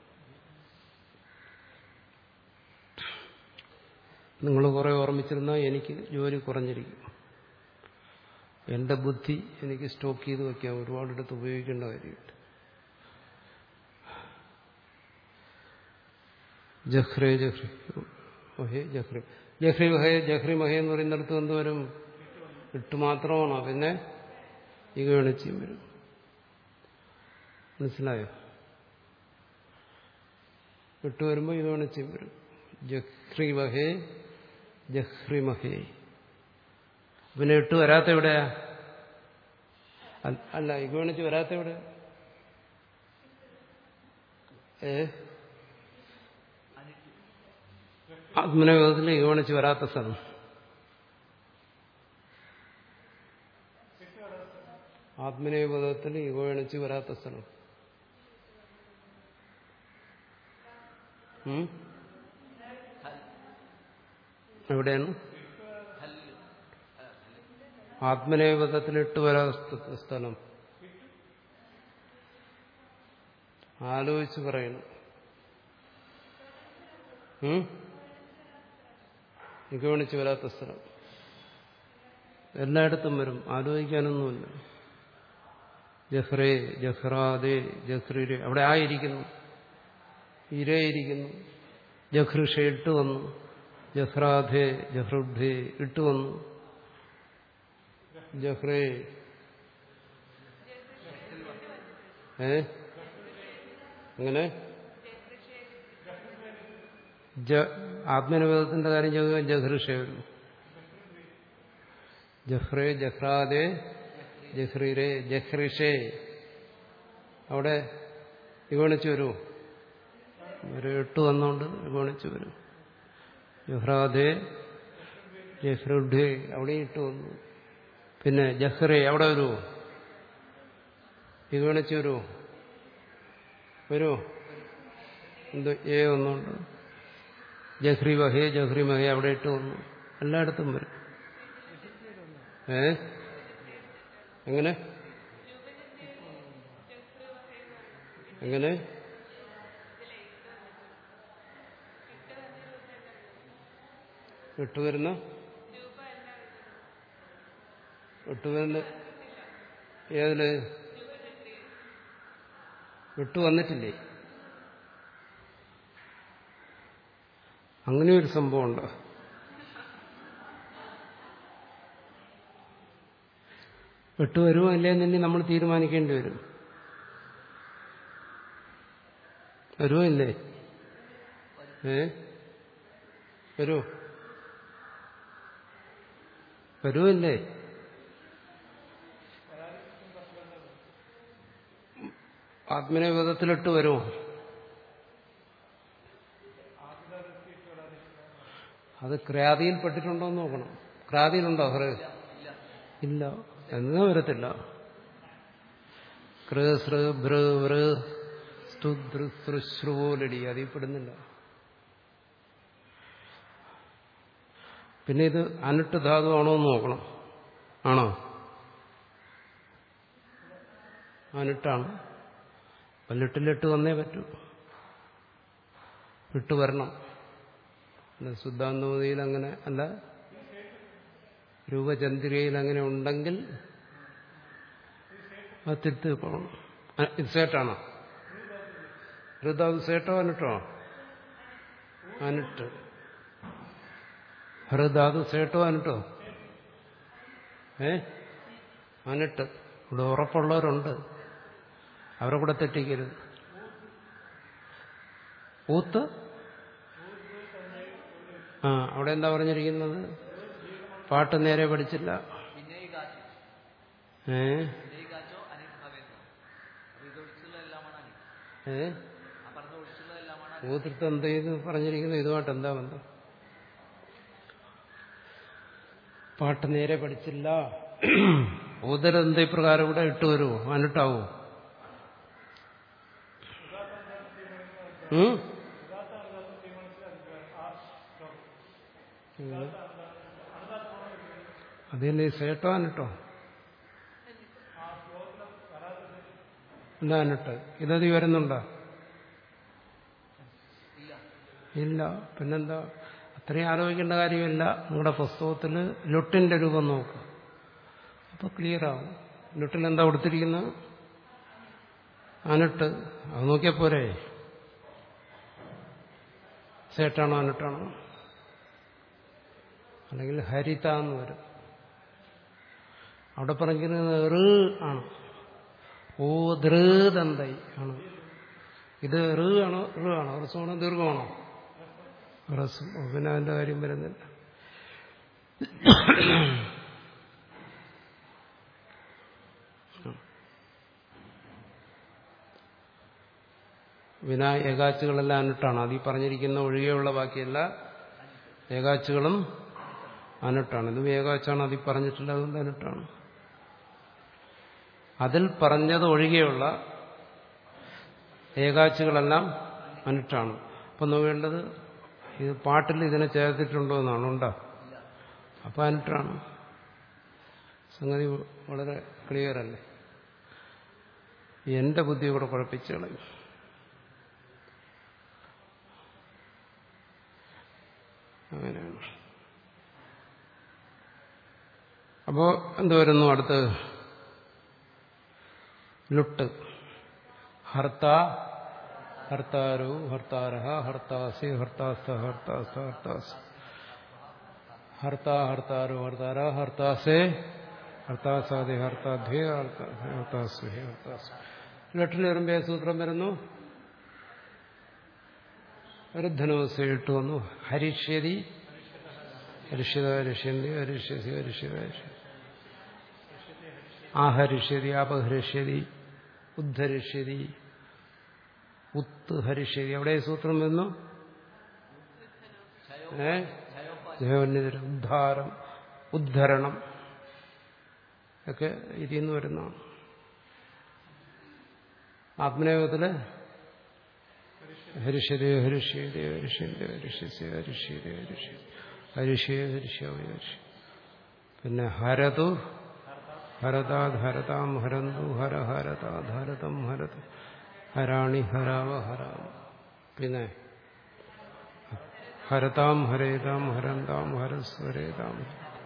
നിങ്ങൾ കുറെ ഓർമ്മിച്ചിരുന്നാൽ എനിക്ക് ജോലി കുറഞ്ഞിരിക്കും എന്റെ ബുദ്ധി എനിക്ക് സ്റ്റോക്ക് ചെയ്ത് വയ്ക്കാം ഒരുപാടെടുത്ത് ഉപയോഗിക്കേണ്ട കാര്യമില്ല ജഹ്രേ ജഹ്രി മഹേ ജഹ്രി ജഹ്രി മഹേ ജഹ്രി മഹേ എന്ന് പറയുന്നിടത്ത് എന്ത് വരും ഇട്ട് മാത്രമാണോ പിന്നെ ഈ ഗണിച്ചും വരും മനസ്സിലായോ ഇട്ട് വരുമ്പോൾ ഇത് ഗണിച്ചും വരും ജഹ്രി മഹേ ജഹ്രി മഹേ പിന്നെ ഇട്ട് വരാത്ത എവിടെയാ അല്ല- അല്ല ഇഗോണിച്ച് വരാത്ത എവിടെ ഏ ആത്മനയോഗത്തിൽ ഇഗോണിച്ച് വരാത്ത സ്ഥലം ആത്മനേപദത്തിൽ ഇഗോണിച്ച് വരാത്ത സ്ഥലം ഉം? എവിടെയാണ് ആത്മനേപദത്തിൽ ഇട്ട് വരാത്ത സ്ഥലം ആലോചിച്ച് പറയുന്നു ഉം? നിഗമണിച്ച് വരാത്ത സ്ഥലം എല്ലായിടത്തും വരും ആലോചിക്കാനൊന്നുമില്ല ജഹ്റേ ജഹ്റാദേ ജഹ്റിരെ അവിടെ ആയിരിക്കുന്നു ഇരേ ഇരിക്കുന്നു ജഹ്റിഷ ഇട്ട് വന്നു ജഹ്റാധേ ജഹ്റുഡേ ഇട്ട് വന്നു ജഹ്റേ ഏ അങ്ങനെ ജ ആത്മനിവേദത്തിന്റെ കാര്യം ചോദിക്കാൻ ജഹ്റിഷ വരുന്നു ജഹ്റേ ജഹ്റാദേ ജഹ്റിരെ ജഹ്റിഷേ അവിടെ വിഗണിച്ചു വരുമോ ഒരു എട്ട് വന്നുകൊണ്ട് വിഗണിച്ചു വരും ജഹ്റാദേ ജഹ്റുഡേ അവിടെ ഇട്ട് വന്നു പിന്നെ ജഹ്റേ അവിടെ വരുമോ വിഗണിച്ചു വരുമോ വരുമോ എന്ത് ഏ ഒന്നുണ്ട് ജഹ്രി വഹേ ജഹ്രി മഹേ അവിടെ ഇട്ട് വന്നു എല്ലായിടത്തും വരും ഏ എങ്ങനെ എങ്ങനെ വിട്ടുവരുന്ന വിട്ടുവരുന്ന ഏതില് വിട്ടു വന്നിട്ടില്ലേ അങ്ങനെ ഒരു സംഭവമുണ്ട് വിട്ടു വരുമോ അല്ലേന്ന് തന്നെ നമ്മൾ തീരുമാനിക്കേണ്ടി വരും വരുമോ ഇല്ലേ ഏ വരുമോ വരുമോ ഇല്ലേ ആത്മനിവേദത്തിലിട്ട് വരുമോ അത് ക്രാതിയിൽ പെട്ടിട്ടുണ്ടോ എന്ന് നോക്കണം ക്രാതിയിലുണ്ടോ ഹൃ ഇല്ല എന്നാ വരത്തില്ല കൃ സൃ ഭൃ വൃ സ്തു ധൃ സൃ ശ്രുവോലടി അതിൽ പെടുന്നില്ല പിന്നെ ഇത് അനിട്ട് ധാതു ആണോ എന്ന് നോക്കണം ആണോ അനിട്ടാണ് പല്ലിട്ടിലിട്ട് വന്നേ പറ്റൂ ഇട്ട് വരണം ശുദ്ധാന്തമതിയിൽ അങ്ങനെ അല്ല രൂപചന്ദ്രികയിൽ അങ്ങനെ ഉണ്ടെങ്കിൽ അത് തിരുത്തി പോകണം അ- ഇത് സേട്ടാണോ ഹൃദാവ് സേട്ടോ അനിട്ടോ അനിട്ട് ഹൃദാത് സേട്ടോ അനിട്ടോ ഏ അനിട്ട് ഇവിടെ ഉറപ്പുള്ളവരുണ്ട് അവരെ കൂടെ തെറ്റിക്കരുത് ഊത്ത് ആ അവിടെ എന്താ പറഞ്ഞിരിക്കുന്നത് പാട്ട് നേരെ പഠിച്ചില്ല വിനയ് കാച്ചു ഏ വിനയ് കാച്ചോ അനിൽ ഭവേന്ദ്ര അപ്പൊ ഇത് ഒഴിച്ചുള്ള എല്ലാമാണ് അനിൽ ഏ ആ പറഞ്ഞ ഒഴിച്ചുള്ള എല്ലാമാണ് അനിൽ ഊത്തിട്ട് എന്ത് ചെയ്ത് പറഞ്ഞിരിക്കുന്നത് ഇതുമായിട്ട് എന്താ ബന്ധം പാട്ട് നേരെ പഠിച്ചില്ല ഊതരെന്ത് പ്രകാരം ഇവിടെ ഇട്ട് വരുമോ അനിട്ടാവോ ഉം? അത് തന്നെ സേട്ടോ അനിട്ടോ എന്താ അനിട്ട് ഇതതി വരുന്നുണ്ടോ ഇല്ല പിന്നെന്താ അത്രയും ആലോചിക്കേണ്ട കാര്യമില്ല നിങ്ങളുടെ പുസ്തകത്തിൽ ലുട്ടിന്റെ രൂപം നോക്കുക അപ്പൊ ക്ലിയർ ആവും ലുട്ടിൽ എന്താ കൊടുത്തിരിക്കുന്നത് അനിട്ട് അത് നോക്കിയാൽ പോരെ സേട്ടാണോ അനിട്ടാണോ അല്ലെങ്കിൽ ഹരിത എന്ന് വരും അവിടെ പറഞ്ഞിരിക്കുന്നത് റ് ആണ് ഓ ധൃതന്തൈ ആണ് ഇത് റ് ആണോ റ് ആണോ ഹ്രസ്വമാണോ ദീർഘമാണോ ഹ്രസ്വം ഓ, പിന്നെ അതിന്റെ കാര്യം വരുന്നില്ല വിന ഏകാച്ചുകളെല്ലാം അനിട്ടാണ് അത് ഈ പറഞ്ഞിരിക്കുന്ന ഒഴികെയുള്ള ബാക്കിയല്ല ഏകാച്ചുകളും അനിട്ടാണ് ഇതും ഏകാച്ചാണ് അതിൽ പറഞ്ഞിട്ടില്ല അതുകൊണ്ട് അനിട്ടാണ് അതിൽ പറഞ്ഞത് ഒഴികെയുള്ള ഏകാച്ചുകളെല്ലാം അനിട്ടാണ് അപ്പം നോക്കേണ്ടത് ഇത് പാട്ടിൽ ഇതിനെ ചേർത്തിട്ടുണ്ടോ എന്നാണ് ഉണ്ടോ അപ്പം അനിട്ടാണ് സംഗതി വളരെ ക്ലിയർ അല്ലേ എന്റെ ബുദ്ധി കൂടെ കുഴപ്പിച്ചു കളയും അങ്ങനെയാണ് അപ്പോ എന്ത് വരുന്നു അടുത്ത് ലുട്ട് ഹർത്ത ഹർത്താരു ഹർത്താരഹ ഹർത്താസി ഹർത്താസ ഹർത്താസ ഹർത്താസ് ഹർത്ത ഹർത്താരു ഹർത്താര ഹർത്താസേ ഹർത്താസാദി ഹർത്താധ്വേ ഹർത്താസ്വേ ഹർത്താസ് ലുട്ടിൽ വരുമ്പോ സൂത്രം വരുന്നു വൃദ്ധനോസയിട്ട് വന്നു ഹരിഷ്യതി ഹരിഷ്യത ഹരിഷ്യന്തി ഹരിഷ്യസി ഹരിഷ്യത ആഹരിഷ്യതി അപഹരിഷ്യതി ഉദ്ധരിഷ്യതി ഉത്ത് ഹരിഷ്യതി എവിടെ സൂത്രം വന്നു ഏ ജയോന്നിതര ഉദ്ധാരം ഉദ്ധരണം ഒക്കെ ഇതിന്ന് വരുന്നതാണ് ആത്മനേപത്തില് ഹരിഷ്യതേ ഹരിഷ്യതേ ഹരിഷ്യന്തേ ഹരിഷ്യസേ ഹരിഷ്യതേ ഹരിഷ്യ ഹരിഷ്യ ഹരിഷ്യ ഹരിഷ്യ പിന്നെ ഹരതു ഹരതാത് ഹരതാം ഹരന്തു ഹര ഹരതാത് ഹരതം ഹരത ഹരാണി ഹരാവ ഹരാമ പിന്നെ ഹരതാം ഹരേതാം ഹരന്താം ഹരസ്വരേതാം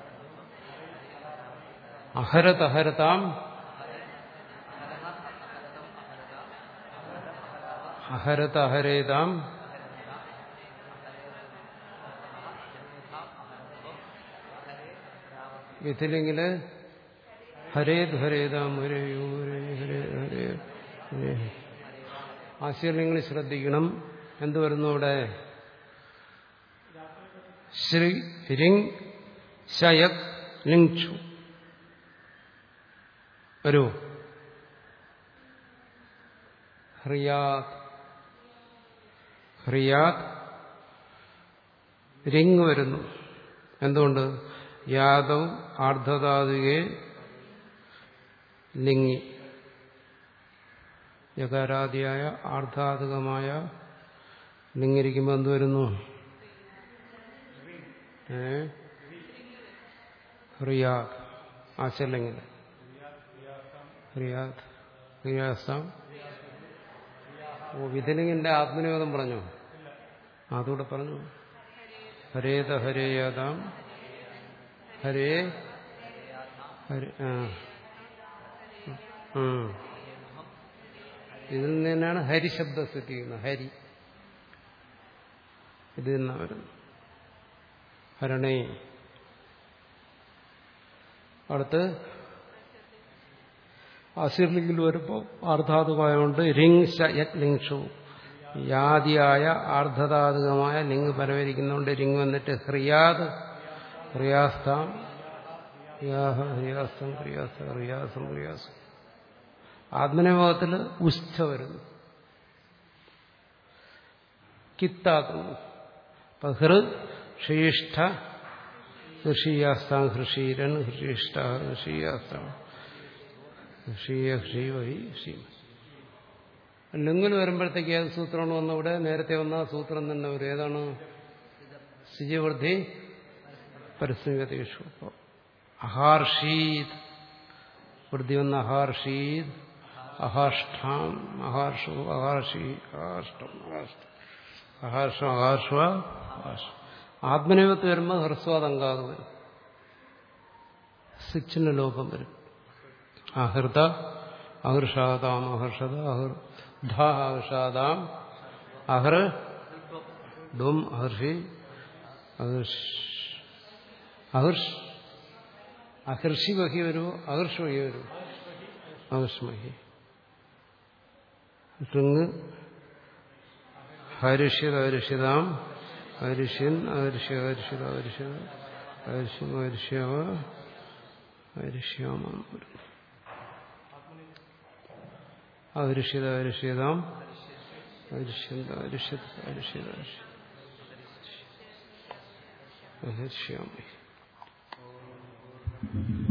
അഹരത ഹരതാം അഹരത ഹരേതാം ഇതിലെങ്കില് ഹരേത് ഹരേതാം ഹരേയോ ഹരേ ഹരേ ഹരേ ഹരേ ആശയങ്ങൾ ശ്രദ്ധിക്കണം എന്ത് വരുന്നു അവിടെ ശ്രീ റിങ് ശയക് ലിങ്ചു വരൂ ഹ്രിയാത് ഹ്രിയാത് റിങ് വരുന്നു എന്തുകൊണ്ട് യാദവ് ആർദ്ധധാതുകെ ലിംഗി യകാരാദിയായ ആർദ്ധാതുകമായ ലിംഗിരിക്കുമ്പോൾ എന്ത് വരുന്നു ഏ റിയാദ് ആശല്ലെങ്കിൽ റിയാദ് റിയാസം ഓ വിധലിംഗിന്റെ ആത്മനിവേദം പറഞ്ഞു അതുകൂടെ പറഞ്ഞു ഹരേത ഹരേയാതാം ഹരേ ഹരേ ആ ഉം. ഇതിൽ നിന്നാണ് ഹരിശബ്ദം സൃഷ്ടിക്കുന്നത് ഹരി ഇതിൽ നിന്നാണ് വരുന്നത് ഹരണേ അടുത്ത് അസിർലിംഗിൽ വരുമ്പോൾ ആർദ്ധാതുവായതുകൊണ്ട് റിങ് ലിങ്ഷു യാദിയായ ആർദ്ധധാതുകമായ ലിംഗ് പരവരിക്കുന്നതുകൊണ്ട് റിങ് വന്നിട്ട് ഹ്രിയാദ് ഹ്രിയാസ്താം ഹ്രിയാഹ ഹ്രിയാസ്തം ഹ്രിയാസ ഹ്രിയാസം ഹ്രിയാസം ആത്മനിയോഗത്തിൽ ഉസ്ഥ വരുന്നു കിത്താക്കുന്നു അപ്പൊ ഹൃ ശ്രീഷ്ഠ ഹൃഷിയാസ്താം ഹൃഷീരൻ ഹൃഷിഷ്ഠ ഹൃഷിയാസ്താം ഹൃഷീയ ഹ്രീവഹി ശ്രീ ലിംഗിൽ വരുമ്പോഴത്തേക്ക് ഏത് സൂത്രമാണ് വന്നവിടെ നേരത്തെ വന്ന ആ സൂത്രം തന്നെ വരും ഏതാണ് ശുചിവൃദ്ധി പരിസ്ഥിതിഷു അഹാർഷീത് വൃദ്ധി വന്ന അഹാർഷീത് അഹാഷ്ഠാം അഹാർഷു അഹാർഷി അഹാഷ്ടം അഹാഷ്ടം അഹാർഷം അഹാർഷ അഹാർഷം ആത്മനേപത്ത് വരുമ്പോൾ ഹ്രസ്വാദങ്കാതെ വരും സിച്ചിന് ലോകം വരും അഹൃത അഹർഷാദാം അഹർഷത അഹൃ ധ അഹർഷാദാം അഹൃ ഡും അഹർഷി അഹർഷ് അഹർഷ് അഹർഷി വഹി വരുമോ അഹർഷ് വഹി വരുമോ അഹർഷ് വഹി ഋങ് ഹരിഷ്യത ഹരിഷ്യതാം ഹരിഷ്യൻ അഹർഷ്യ ഹരിഷ്യത ഹരിഷ്യത ഹരിഷ്യം ഹരിഷ്യാവ ഹരിഷ്യാമ അഹരിഷ്യത ഹരിഷ്യതാം ഹരിഷ്യന്ത ഹരിഷ്യത ഹരിഷ്യത ഹരിഷ്യാമ